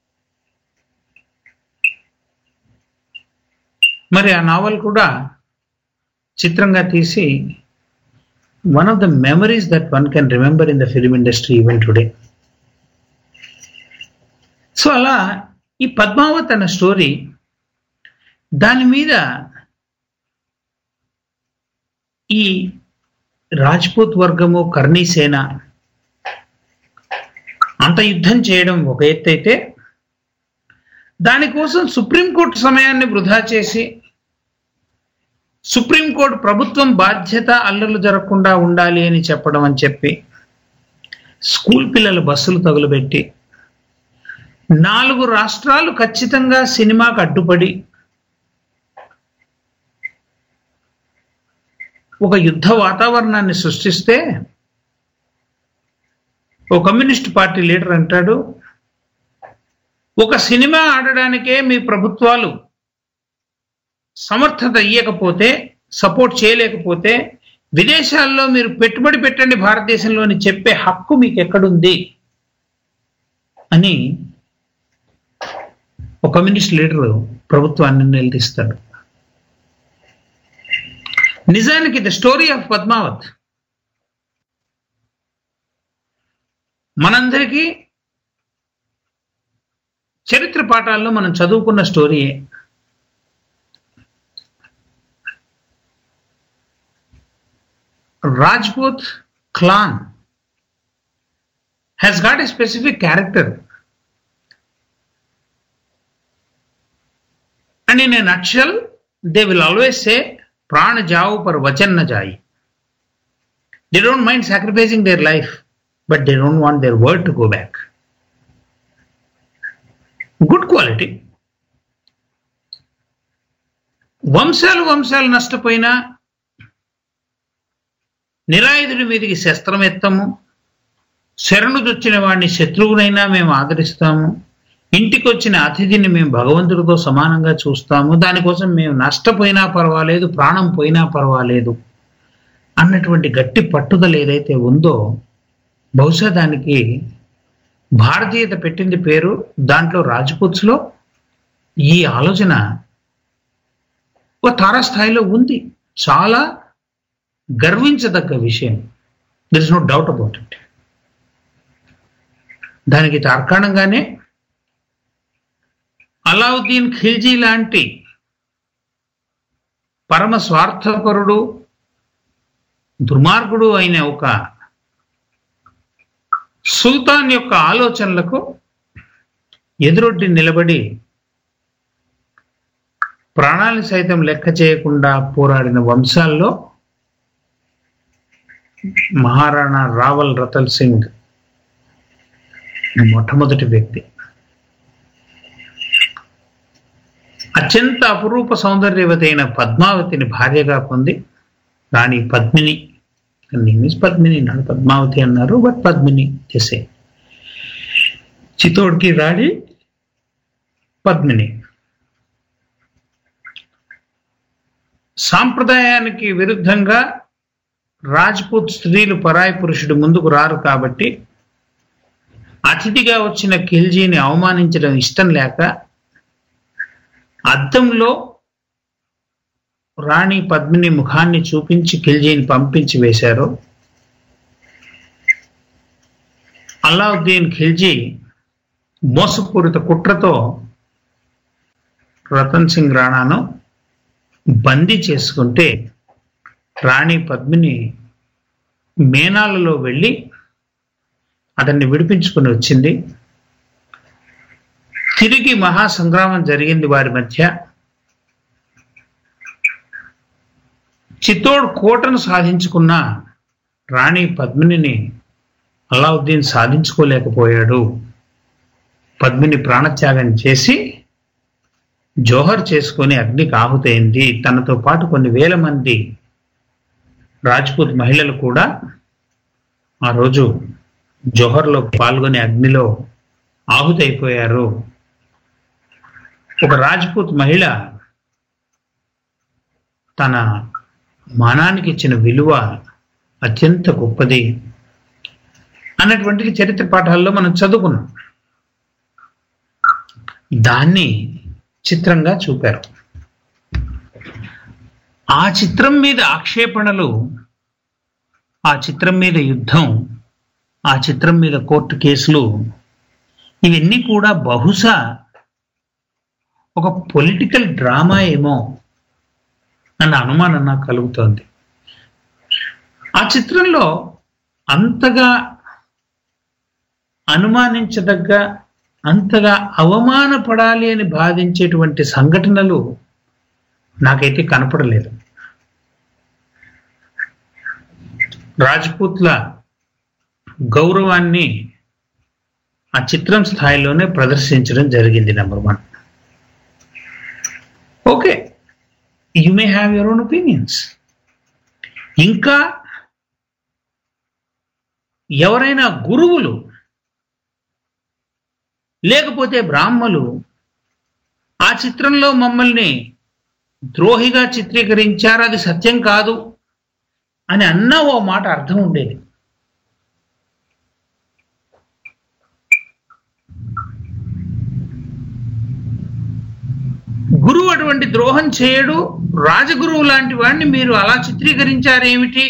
Speaker 5: మరి ఆ నావల్ కూడా చిత్రంగా తీసి one of the memories that one can remember in the film industry even today so అలా ఈ పద్మావత్ అన్న story దాని మీద ఈ రాజ్పూత్ వర్గము కర్ణీసేన అంత యుద్ధం చేయడం ఒక ఎత్తు అయితే దానికోసం సుప్రీంకోర్టు సమయాన్ని వృధా చేసి సుప్రీంకోర్టు ప్రభుత్వం బాధ్యత అల్లర్లు జరగకుండా ఉండాలి అని చెప్పడం అని చెప్పి స్కూల్ పిల్లల బస్సులు తగులుబెట్టి నాలుగు రాష్ట్రాలు ఖచ్చితంగా సినిమాకు అడ్డుపడి ఒక యుద్ధ వాతావరణాన్ని సృష్టిస్తే ఓ కమ్యూనిస్ట్ పార్టీ లీడర్ అంటాడు ఒక సినిమా ఆడడానికే మీ ప్రభుత్వాలు సమర్థత ఇయ్యకపోతే సపోర్ట్ చేయలేకపోతే విదేశాల్లో మీరు పెట్టుబడి పెట్టండి భారతదేశంలోని చెప్పే హక్కు మీకు ఎక్కడుంది అని ఒక కమ్యూనిస్ట్ లీడర్ ప్రభుత్వాన్ని నిలదీస్తాడు నిజానికి ద స్టోరీ ఆఫ్ పద్మావత్ మనందరికీ చరిత్ర పాఠాల్లో మనం చదువుకున్న స్టోరీయే Rajput clan has got a specific character. And in a nutshell, they will always say, Prana jao par vachan na jai. They don't mind sacrificing their life, but they don't want their word to go back. Good quality. వంశాలు వంశాలు నష్టపోయినా నిరాయుధుడి మీదికి శస్త్రం ఎత్తము శరణుదొచ్చిన వాడిని శత్రువునైనా మేము ఆదరిస్తాము ఇంటికి వచ్చిన అతిథిని మేము భగవంతుడితో సమానంగా చూస్తాము దానికోసం మేము నష్టపోయినా పర్వాలేదు ప్రాణం పోయినా పర్వాలేదు అన్నటువంటి గట్టి పట్టుదల ఏదైతే ఉందో బహుశా దానికి భారతీయత పెట్టింది పేరు దాంట్లో రాజ్పుత్స్లో ఈ ఆలోచన ఓ తారాస్థాయిలో ఉంది చాలా గర్వించదగ్గ విషయం there is no doubt about it దానికి తార్కాణంగానే అలావుద్దీన్ ఖిల్జీ లాంటి పరమ స్వార్థపరుడు దుర్మార్గుడు అయిన ఒక సుల్తాన్ యొక్క ఆలోచనలకు ఎదురొడ్డి నిలబడి ప్రాణాలు సైతం లెక్క చేయకుండా పోరాడిన వంశాల్లో మహారాణా రావల్ రతల్ సింగ్ మొట్టమొదటి వ్యక్తి అత్యంత అపురూప సౌందర్యవతైన పద్మావతిని భార్యగా పొంది రాణి పద్మిని నేమ్స్ పద్మిని నాడు పద్మావతి అన్నారు బట్ పద్మిని చేసే చితోడ్కి రాణి పద్మిని సాంప్రదాయానికి విరుద్ధంగా రాజ్పూత్ స్త్రీలు పరాయి పురుషుడు ముందుకు రారు కాబట్టి అతిథిగా వచ్చిన ఖిల్జీని అవమానించడం ఇష్టం లేక అద్దంలో రాణి పద్మిని ముఖాన్ని చూపించి ఖిల్జీని పంపించి వేశారు అలావుద్దీన్ ఖిల్జీ మోసపూరిత కుట్రతో రతన్ సింగ్ రాణాను బందీ చేసుకుంటే రాణి పద్మిని మేనాలలో వెళ్ళి అతన్ని విడిపించుకుని వచ్చింది తిరిగి మహాసంగ్రామం జరిగింది వారి మధ్య చిత్తోడ్ కోటను సాధించుకున్న రాణి పద్మినిని అలావుద్దీన్ సాధించుకోలేకపోయాడు పద్మిని ప్రాణత్యాగం చేసి జోహర్ చేసుకొని అగ్నికి ఆహుతైంది తనతో పాటు కొన్ని వేల మంది రాజ్పూత్ మహిళలు కూడా ఆ రోజు జోహర్లో పాల్గొని అగ్నిలో ఆహుతైపోయారు ఒక రాజ్పూత్ మహిళ తన మానానికి ఇచ్చిన విలువ అత్యంత గొప్పది అన్నటువంటిది చరిత్ర పాఠాల్లో మనం చదువుకున్నాం దాన్ని చిత్రంగా చూపారు ఆ చిత్రం మీద ఆక్షేపణలు ఆ చిత్రం మీద యుద్ధం ఆ చిత్రం మీద కోర్టు కేసులు ఇవన్నీ కూడా బహుశా ఒక పొలిటికల్ డ్రామా ఏమో అన్న అనుమానం నాకు కలుగుతోంది ఆ చిత్రంలో అంతగా అనుమానించదగ్గ అంతగా అవమానపడాలి అని బాధించేటువంటి సంఘటనలు నాకైతే కనపడలేదు రాజ్పూత్ల గౌరవాన్ని ఆ చిత్రం స్థాయిలోనే ప్రదర్శించడం జరిగింది number one okay you may have your own opinions ఇంకా ఎవరైనా గురువులు లేకపోతే బ్రాహ్మలు ఆ చిత్రంలో మమ్మల్ని ద్రోహిగా చిత్రీకరించారు అది సత్యం కాదు అని అన్న ఓ మాట అర్థం ఉండేది గురువు అటువంటి ద్రోహం చేయడు రాజగురువు లాంటి వాడిని మీరు అలా చిత్రీకరించారేమిటి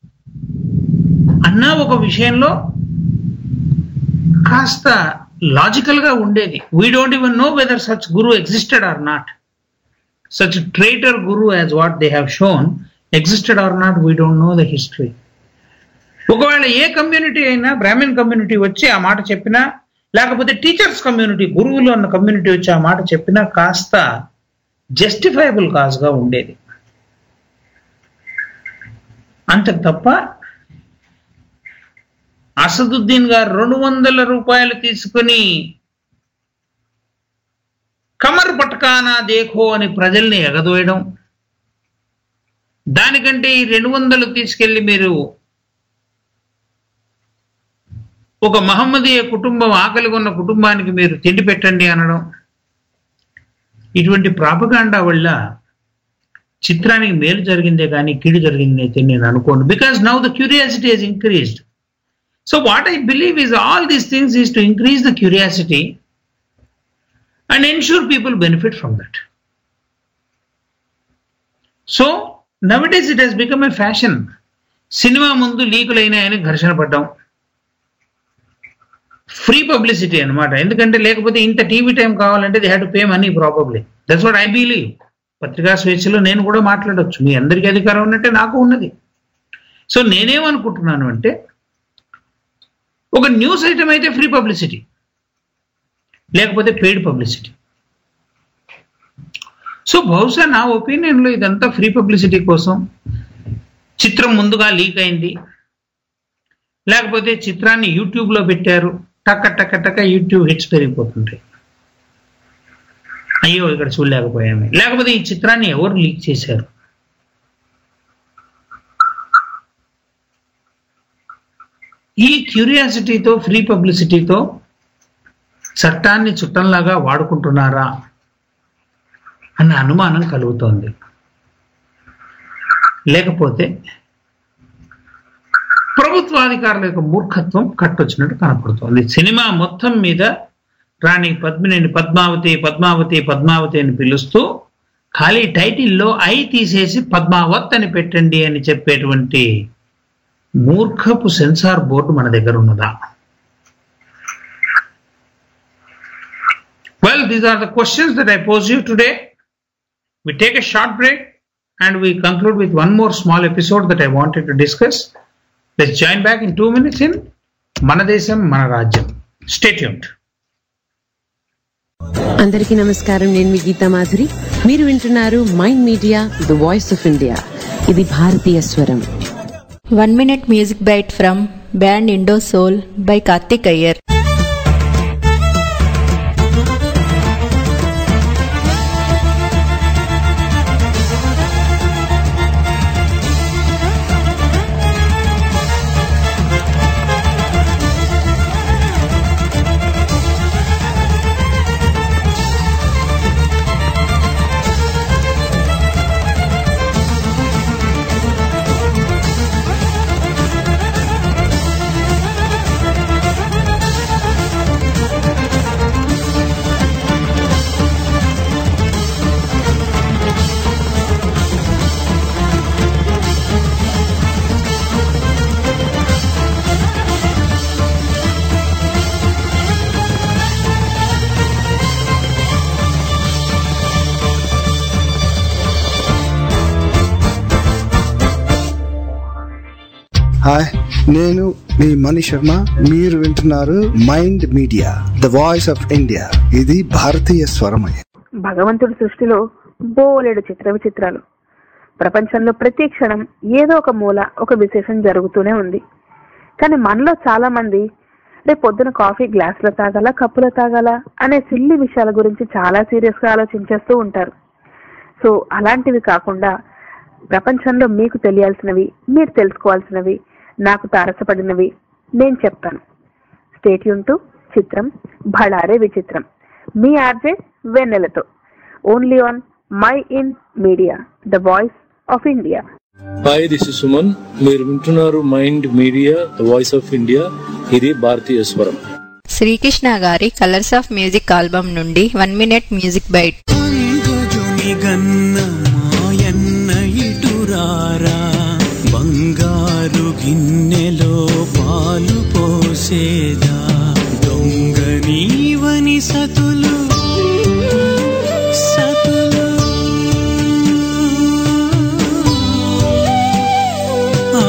Speaker 5: అన్న ఒక విషయంలో కాస్త లాజికల్ గా ఉండేది we don't even know whether such guru existed or not such traitor guru as what they have shown existed or not we don't know the history ఒకవేళ ఏ కమ్యూనిటీ అయినా బ్రాహ్మణ్ కమ్యూనిటీ వచ్చి ఆ మాట చెప్పినా లేకపోతే టీచర్స్ కమ్యూనిటీ గురువులు అన్న కమ్యూనిటీ వచ్చి ఆ మాట చెప్పినా కాస్త జస్టిఫైబుల్ కాజ్గా ఉండేది అంతకు తప్ప అసదుద్దీన్ గారు రెండు వందల రూపాయలు తీసుకుని కమర్ పట్కానా దేఖో అని ప్రజల్ని ఎగదోయడం దానికంటే ఈ రెండు వందలు తీసుకెళ్లి మీరు ఒక మహమ్మదీయ కుటుంబం ఆకలి ఉన్న కుటుంబానికి మీరు తిండి పెట్టండి అనడం ఇటువంటి ప్రాపగాండా వల్ల చిత్రానికి మేలు జరిగిందే కానీ కీడు జరిగింది అయితే నేను అనుకోను because now the curiosity has increased so what I believe is all these things is to increase the curiosity and ensure people benefit from that so nowadays it has become a fashion సినిమా ముందు లీకులైనాయని ఘర్షణ పడ్డాం free publicity అనమాట ఎందుకంటే లేకపోతే ఇంత TV time కావాలంటే they had to pay money probably that's what I believe పత్రికా స్వేచ్ఛలో నేను కూడా మాట్లాడవచ్చు మీ అందరికీ అధికారం ఉన్నట్టే నాకు ఉన్నది సో నేనేమనుకుంటున్నాను అంటే ఒక న్యూస్ ఐటమ్ అయితే ఫ్రీ పబ్లిసిటీ లేకపోతే పెయిడ్ పబ్లిసిటీ సో బహుశా నా ఒపీనియన్లో ఇదంతా ఫ్రీ పబ్లిసిటీ కోసం చిత్రం ముందుగా లీక్ అయింది లేకపోతే చిత్రాన్ని యూట్యూబ్లో పెట్టారు టక్క టక్క టక్క యూట్యూబ్ హిట్స్ పెరిగిపోతుంటాయి అయ్యో ఇక్కడ చూడలేకపోయామే లేకపోతే ఈ చిత్రాన్ని ఎవరు లీక్ చేశారు ఈ క్యూరియాసిటీతో ఫ్రీ పబ్లిసిటీతో చట్టాన్ని చుట్టంలాగా వాడుకుంటున్నారా అన్న అనుమానం కలుగుతోంది లేకపోతే ప్రభుత్వాధికారుల యొక్క మూర్ఖత్వం కట్టొచ్చినట్టు కనపడుతోంది సినిమా మొత్తం మీద రాణి పద్మినిని పద్మావతి పద్మావతి పద్మావతి అని పిలుస్తూ ఖాళీ టైటిల్లో ఐ తీసేసి పద్మావత్ అని పెట్టండి అని చెప్పేటువంటి మూర్ఖపు సెన్సార్ బోర్డు మన దగ్గర ఉన్నదా well these are the questions that I pose you today we take a short break and we conclude with one more small episode that I wanted to discuss. Let's join back in two minutes in Manadesam Manarajyam. Stay tuned.
Speaker 10: అందరికీ నమస్కారం నేను మీ గీతా మాధురి మీరు వింటున్నారు mind media the voice of India ఇది భారతీయ స్వరం
Speaker 11: One minute music bite from band Indo Soul by Karthik Iyer.
Speaker 12: నేను మీ మణి శర్మ మీరు వింటున్నారు mind media the voice of India ఇది భారతీయ స్వరమయ
Speaker 6: భగవంతుడి సృష్టిలో బోలెడు చిత్ర విచిత్రాలు ప్రపంచంలో ప్రతి క్షణం ఏదో ఒక మూల ఒక విశేషం జరుగుతూనే ఉంది కానీ మనలో చాలా మంది రేపు పొద్దున కాఫీ గ్లాసులో తాగాల కప్పులో తాగాల అనే సిల్లి విషయాల గురించి చాలా సీరియస్ గా ఆలోచించేస్తూ ఉంటారు సో అలాంటివి కాకుండా ప్రపంచంలో మీకు తెలియాల్సినవి మీరు తెలుసుకోవాల్సినవి నాకు తారసపడినవి నేను చెప్తాను స్టేట్యూన్ టు చిత్రం భళారే విచిత్రం మీ ఆర్జే వెన్నెలతో only on mind media the voice of India
Speaker 13: hi this is Suman మీరు వింటున్నారు mind media the voice of India ఇది భారతీయ స్వరం
Speaker 11: శ్రీకృష్ణ గారి కలర్స్ ఆఫ్ మ్యూజిక్ ఆల్బమ్ నుండి వన్ మినిట్ మ్యూజిక్ బైట్
Speaker 1: గన్న మాయన్న ఇటురారా బంగారు గిన్నెలో పాలు పోసేదా దొంగ నీవని సతులు సతులు ఆ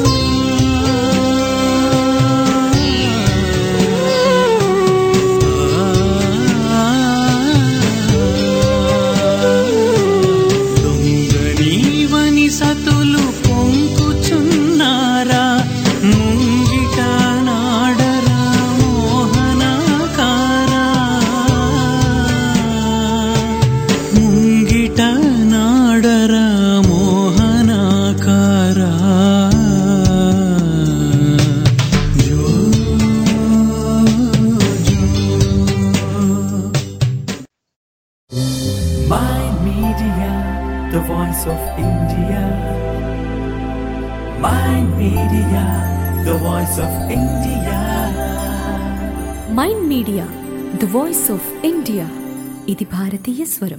Speaker 1: దొంగనీవని సతులు పొంకుచున్నారా ముంగిట నాడరా మోహనాకారా ముంగిట నాడరా మోహనాకారా జో
Speaker 14: Mind Media, the voice of India. Mind Media, the voice of India.
Speaker 2: Mind media the voice of India ఇది భారతీయ స్వరం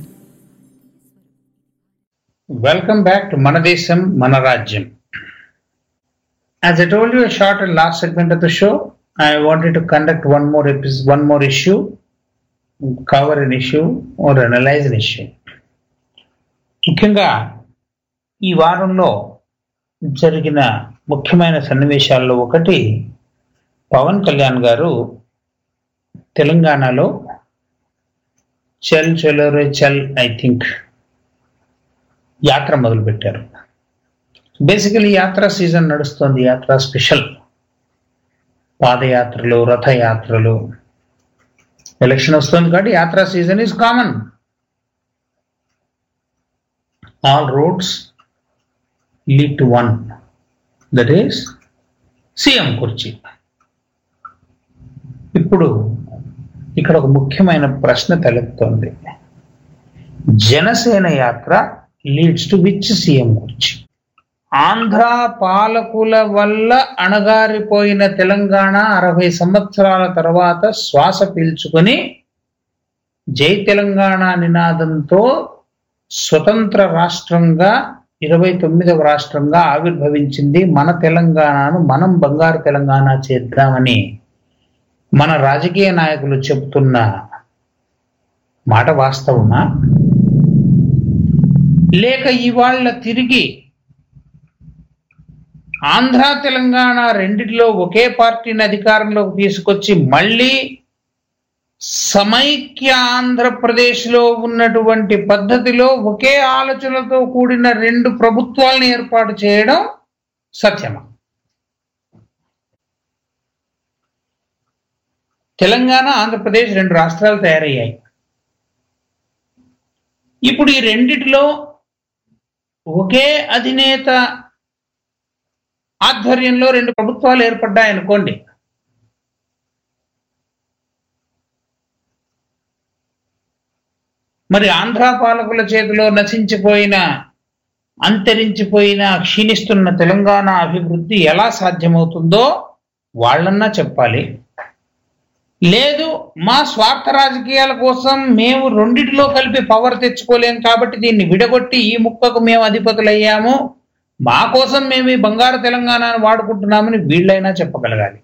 Speaker 5: Welcome back to Manadesam Manarajyam. As I told you a short and last segment of the show, I wanted to conduct one more episode, one more issue, cover an issue or analyze an issue. ముఖ్యంగా ఈ వారంలో జరిగిన ముఖ్యమైన సన్నివేశాల్లో ఒకటి పవన్ కళ్యాణ్ గారు తెలంగాణలో చల్ చలోరే చల్ ఐ థింక్ యాత్ర మొదలుపెట్టారు బేసికలీ యాత్ర సీజన్ నడుస్తుంది యాత్ర స్పెషల్ పాదయాత్రలు రథయాత్రలు ఎలక్షన్ వస్తుంది కాబట్టి యాత్ర season is common all roads lead to one that is CM కుర్చీ ఇప్పుడు ఇక్కడ ఒక ముఖ్యమైన ప్రశ్న తలెత్తుంది జనసేన యాత్ర లీడ్స్ టు విచ్ సీఎం కుర్చీ ఆంధ్ర పాలకుల వల్ల అణగారిపోయిన తెలంగాణ అరవై సంవత్సరాల తర్వాత శ్వాస పీల్చుకొని జై తెలంగాణ నినాదంతో స్వతంత్ర రాష్ట్రంగా ఇరవై తొమ్మిదవ రాష్ట్రంగా ఆవిర్భవించింది మన తెలంగాణను మనం బంగారు తెలంగాణ చేద్దామని మన రాజకీయ నాయకులు చెబుతున్న మాట వాస్తవమా లేక ఇవాళ తిరిగి ఆంధ్ర తెలంగాణ రెండిటిలో ఒకే పార్టీని అధికారంలోకి తీసుకొచ్చి మళ్ళీ సమైక్య ఆంధ్రప్రదేశ్లో ఉన్నటువంటి పద్ధతిలో ఒకే ఆలోచనలతో కూడిన రెండు ప్రభుత్వాలను ఏర్పాటు చేయడం సత్యమా తెలంగాణ ఆంధ్రప్రదేశ్ రెండు రాష్ట్రాలు తయారయ్యాయి ఇప్పుడు ఈ రెండిటిలో ఒకే అధినేత ఆధ్వర్యంలో రెండు ప్రభుత్వాలు ఏర్పడ్డాయనుకోండి మరి ఆంధ్ర పాలకుల చేతిలో నశించిపోయిన అంతరించిపోయిన క్షీణిస్తున్న తెలంగాణ అభివృద్ధి ఎలా సాధ్యమవుతుందో వాళ్ళన్నా చెప్పాలి లేదు మా స్వార్థ రాజకీయాల కోసం మేము రెండిటిలో కలిపి పవర్ తెచ్చుకోలేం కాబట్టి దీన్ని విడగొట్టి ఈ ముక్కకు మేము అధిపతులయ్యాము మా కోసం మేము ఈ బంగారు తెలంగాణను వాడుకుంటున్నామని వీళ్ళైనా చెప్పగలగాలి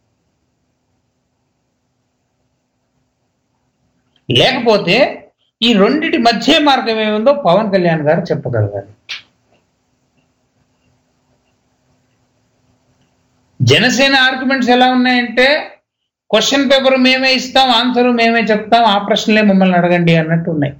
Speaker 5: లేకపోతే ఈ రెండిటి మధ్య మార్గం ఏముందో పవన్ కళ్యాణ్ గారు చెప్పగలగాలి జనసేన ఆర్గ్యుమెంట్స్ ఎలా ఉన్నాయంటే క్వశ్చన్ పేపర్ మేమే ఇస్తాం ఆన్సర్ మేమే చెప్తాం ఆ ప్రశ్నలే మమ్మల్ని అడగండి అన్నట్టు ఉన్నాయి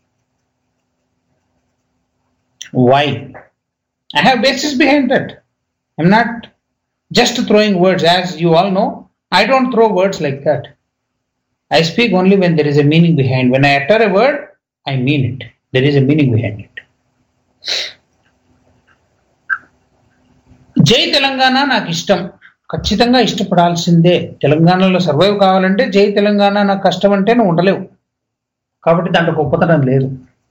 Speaker 5: why I have basis behind that I'm not just throwing words as you all know I don't throw words like that I speak only when there is a meaning behind when I utter a word I mean it there is a meaning behind it జై తెలంగాణ నాకు ఇష్టం ఖచ్చితంగా ఇష్టపడాల్సిందే తెలంగాణలో survive కావాలంటే జై తెలంగాణ నాకు కష్టం అంటే నువ్వు ఉండలేవు కాబట్టి దాంట్లో గొప్పతనం లేదు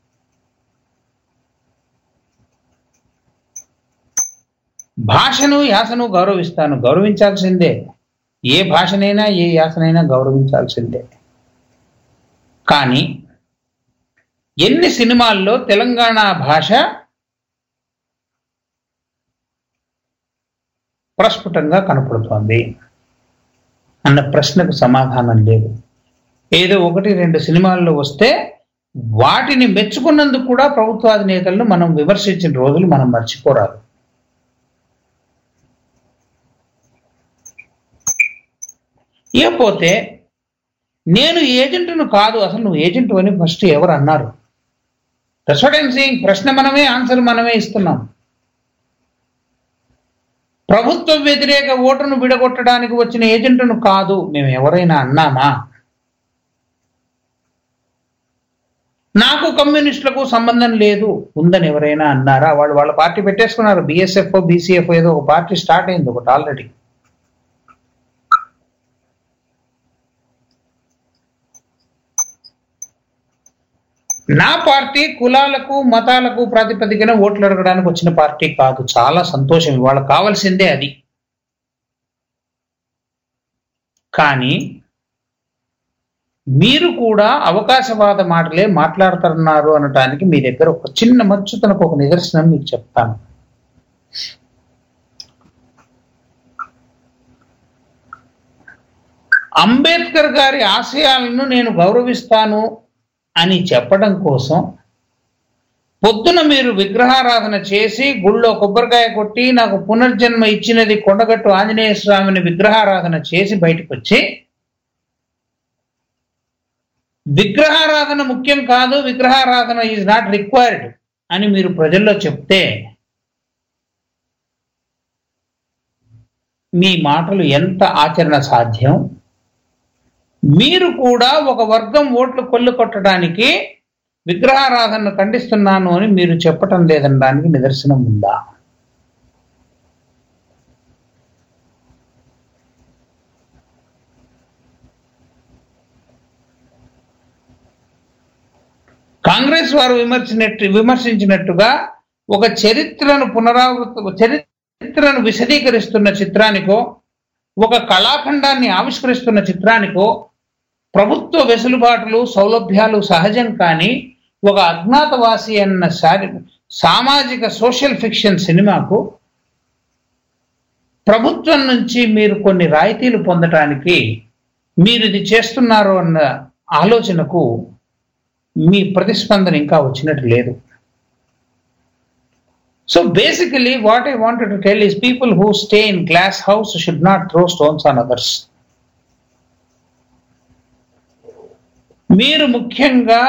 Speaker 5: భాషను యాసను గౌరవిస్తాను గౌరవించాల్సిందే ఏ భాషనైనా ఏ యాసనైనా గౌరవించాల్సిందే కానీ ఎన్ని సినిమాల్లో తెలంగాణ భాష ప్రస్ఫుటంగా కనపడుతోంది అన్న ప్రశ్నకు సమాధానం లేదు ఏదో ఒకటి రెండు సినిమాల్లో వస్తే వాటిని మెచ్చుకున్నందుకు కూడా ప్రభుత్వాధినేతలను మనం విమర్శించిన రోజులు మనం మర్చిపోరాదు ఇకపోతే నేను ఏజెంట్ను కాదు అసలు నువ్వు ఏజెంట్ అని ఫస్ట్ ఎవరు అన్నారు దట్స్ వాట్ ఐమ్ సేయింగ్ ప్రశ్న మనమే ఆన్సర్ మనమే ఇస్తున్నాం ప్రభుత్వ వ్యతిరేక ఓటును విడగొట్టడానికి వచ్చిన ఏజెంట్ను కాదు మేము ఎవరైనా అన్నామా నాకు కమ్యూనిస్టులకు సంబంధం లేదు ఉందని ఎవరైనా అన్నారా వాళ్ళు వాళ్ళ పార్టీ పెట్టేసుకున్నారు బిఎస్ఎఫ్ బీసీఎఫ్ ఏదో ఒక పార్టీ స్టార్ట్ అయింది ఒకటి ఆల్రెడీ నా పార్టీ కులాలకు మతాలకు ప్రాతిపదికన ఓట్లు అడగడానికి వచ్చిన పార్టీ కాదు చాలా సంతోషం ఇవాళ కావాల్సిందే అది కానీ మీరు కూడా అవకాశవాద మాటలే మాట్లాడుతున్నారు అనటానికి మీ దగ్గర ఒక చిన్న మచ్చుతనకు ఒక నిదర్శనం మీకు చెప్తాను అంబేద్కర్ గారి ఆశయాలను నేను గౌరవిస్తాను అని చెప్పడం కోసం పొద్దున మీరు విగ్రహారాధన చేసి గుళ్ళో కొబ్బరికాయ కొట్టి నాకు పునర్జన్మ ఇచ్చినది కొండగట్టు ఆంజనేయ స్వామిని విగ్రహారాధన చేసి బయటకు వచ్చి విగ్రహారాధన ముఖ్యం కాదు విగ్రహారాధన ఈజ్ నాట్ రిక్వైర్డ్ అని మీరు ప్రజల్లో చెప్తే మీ మాటలు ఎంత ఆచరణ సాధ్యం మీరు కూడా ఒక వర్గం ఓట్లు కొల్లు కొట్టడానికి విగ్రహారాధనను ఖండిస్తున్నాను అని మీరు చెప్పటం లేదనడానికి నిదర్శనం ఉందా కాంగ్రెస్ వారు విమర్శినట్టు విమర్శించినట్టుగా ఒక చరిత్రను పునరావృత చరిత్రను విశదీకరిస్తున్న చిత్రానికో ఒక కళాఖండాన్ని ఆవిష్కరిస్తున్న చిత్రానికో ప్రభుత్వ వెసులుబాటులు సౌలభ్యాలు సహజం కానీ ఒక అజ్ఞాతవాసి అన్న శారి సామాజిక సోషల్ ఫిక్షన్ సినిమాకు ప్రభుత్వం నుంచి మీరు కొన్ని రాయితీలు పొందటానికి మీరు ఇది చేస్తున్నారు అన్న ఆలోచనకు మీ ప్రతిస్పందన ఇంకా వచ్చినట్టు లేదు so basically what I wanted to tell is people who stay in glass house should not throw stones on others మీరు ముఖ్యంగా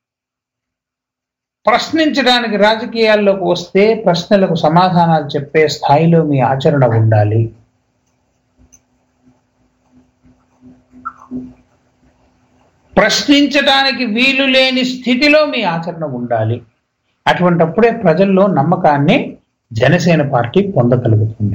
Speaker 5: ప్రశ్నించడానికి రాజకీయాల్లోకి వస్తే ప్రశ్నలకు సమాధానాలు చెప్పే స్థాయిలో మీ ఆచరణ ఉండాలి ప్రశ్నించడానికి వీలు లేని స్థితిలో మీ ఆచరణ ఉండాలి అటువంటప్పుడే ప్రజల్లో నమ్మకాన్ని జనసేన పార్టీ పొందగలుగుతుంది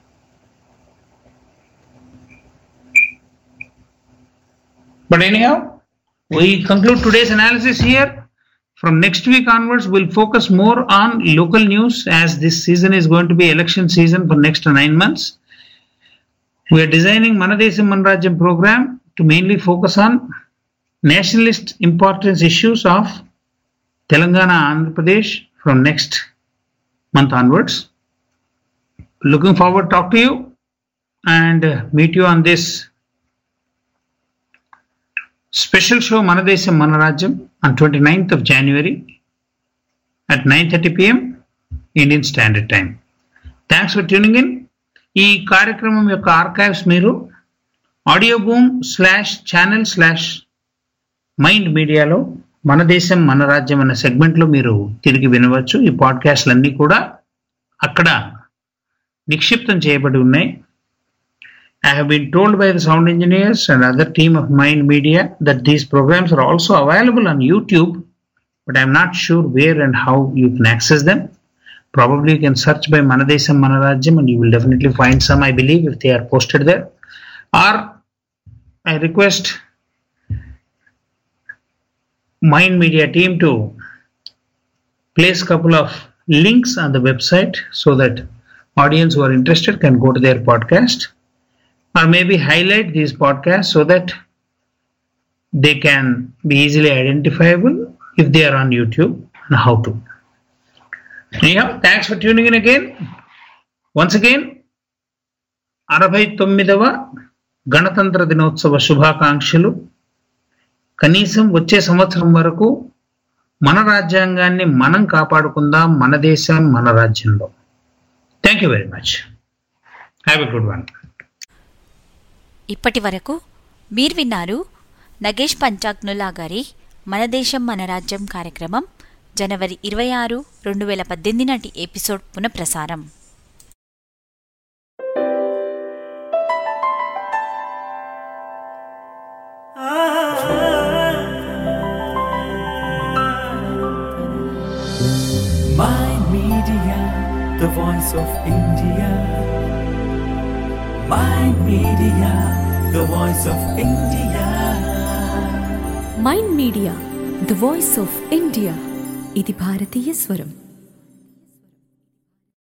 Speaker 5: But anyhow, we conclude today's analysis here. From next week onwards, we'll focus more on local news as this season is going to be election season for next nine months. We are designing Manadesam Manrajam program to mainly focus on nationalist importance issues of Telangana, Andhra Pradesh from next month onwards. Looking forward to talk to you and uh, meet you on this special show Manadesam Manarajam on 29th of January at 9:30 p.m. Indian Standard Time. Thanks for tuning in. ఈ కార్యక్రమం యొక్క archives మీరు audio boom slash channel slash mind మీడియాలో మన దేశం మన రాజ్యం అనే సెగ్మెంట్లో మీరు తిరిగి వినవచ్చు ఈ పాడ్కాస్ట్లన్నీ కూడా అక్కడ నిక్షిప్తం చేయబడి ఉన్నాయి I have been told by the sound engineers and other team of Mind Media that these programs are also available on YouTube, but I'm not sure where and how you can access them. Probably you can search by Manadesam Manarajam and you will definitely find some, I believe, if they are posted there. Or I request Mind Media team to place couple of links on the website so that audience who are interested can go to their podcast or maybe highlight these podcasts so that they can be easily identifiable if they are on YouTube and how to. Anyhow, thanks for tuning in again. Once again, అరవై తొమ్మిదవ గణతంత్ర దినోత్సవ శుభాకాంక్షలు కనీసం వచ్చే సంవత్సరం వరకు మన రాజ్యాంగాన్ని మనం కాపాడుకుందాం మన దేశం మన రాజ్యంలో thank you very much have a good one
Speaker 4: ఇప్పటి వరకు మీరు విన్నారు నగేష్ పంచాగ్నులా గారి మన దేశం మన రాజ్యం కార్యక్రమం జనవరి ఇరవై ఆరు రెండు వేల పద్దెనిమిది నాటి ఎపిసోడ్ పునఃప్రసారం
Speaker 1: Mind Media, the voice of India. Mind Media, the voice of India.
Speaker 2: Mind media the voice of India ఇది భారతీయ స్వరం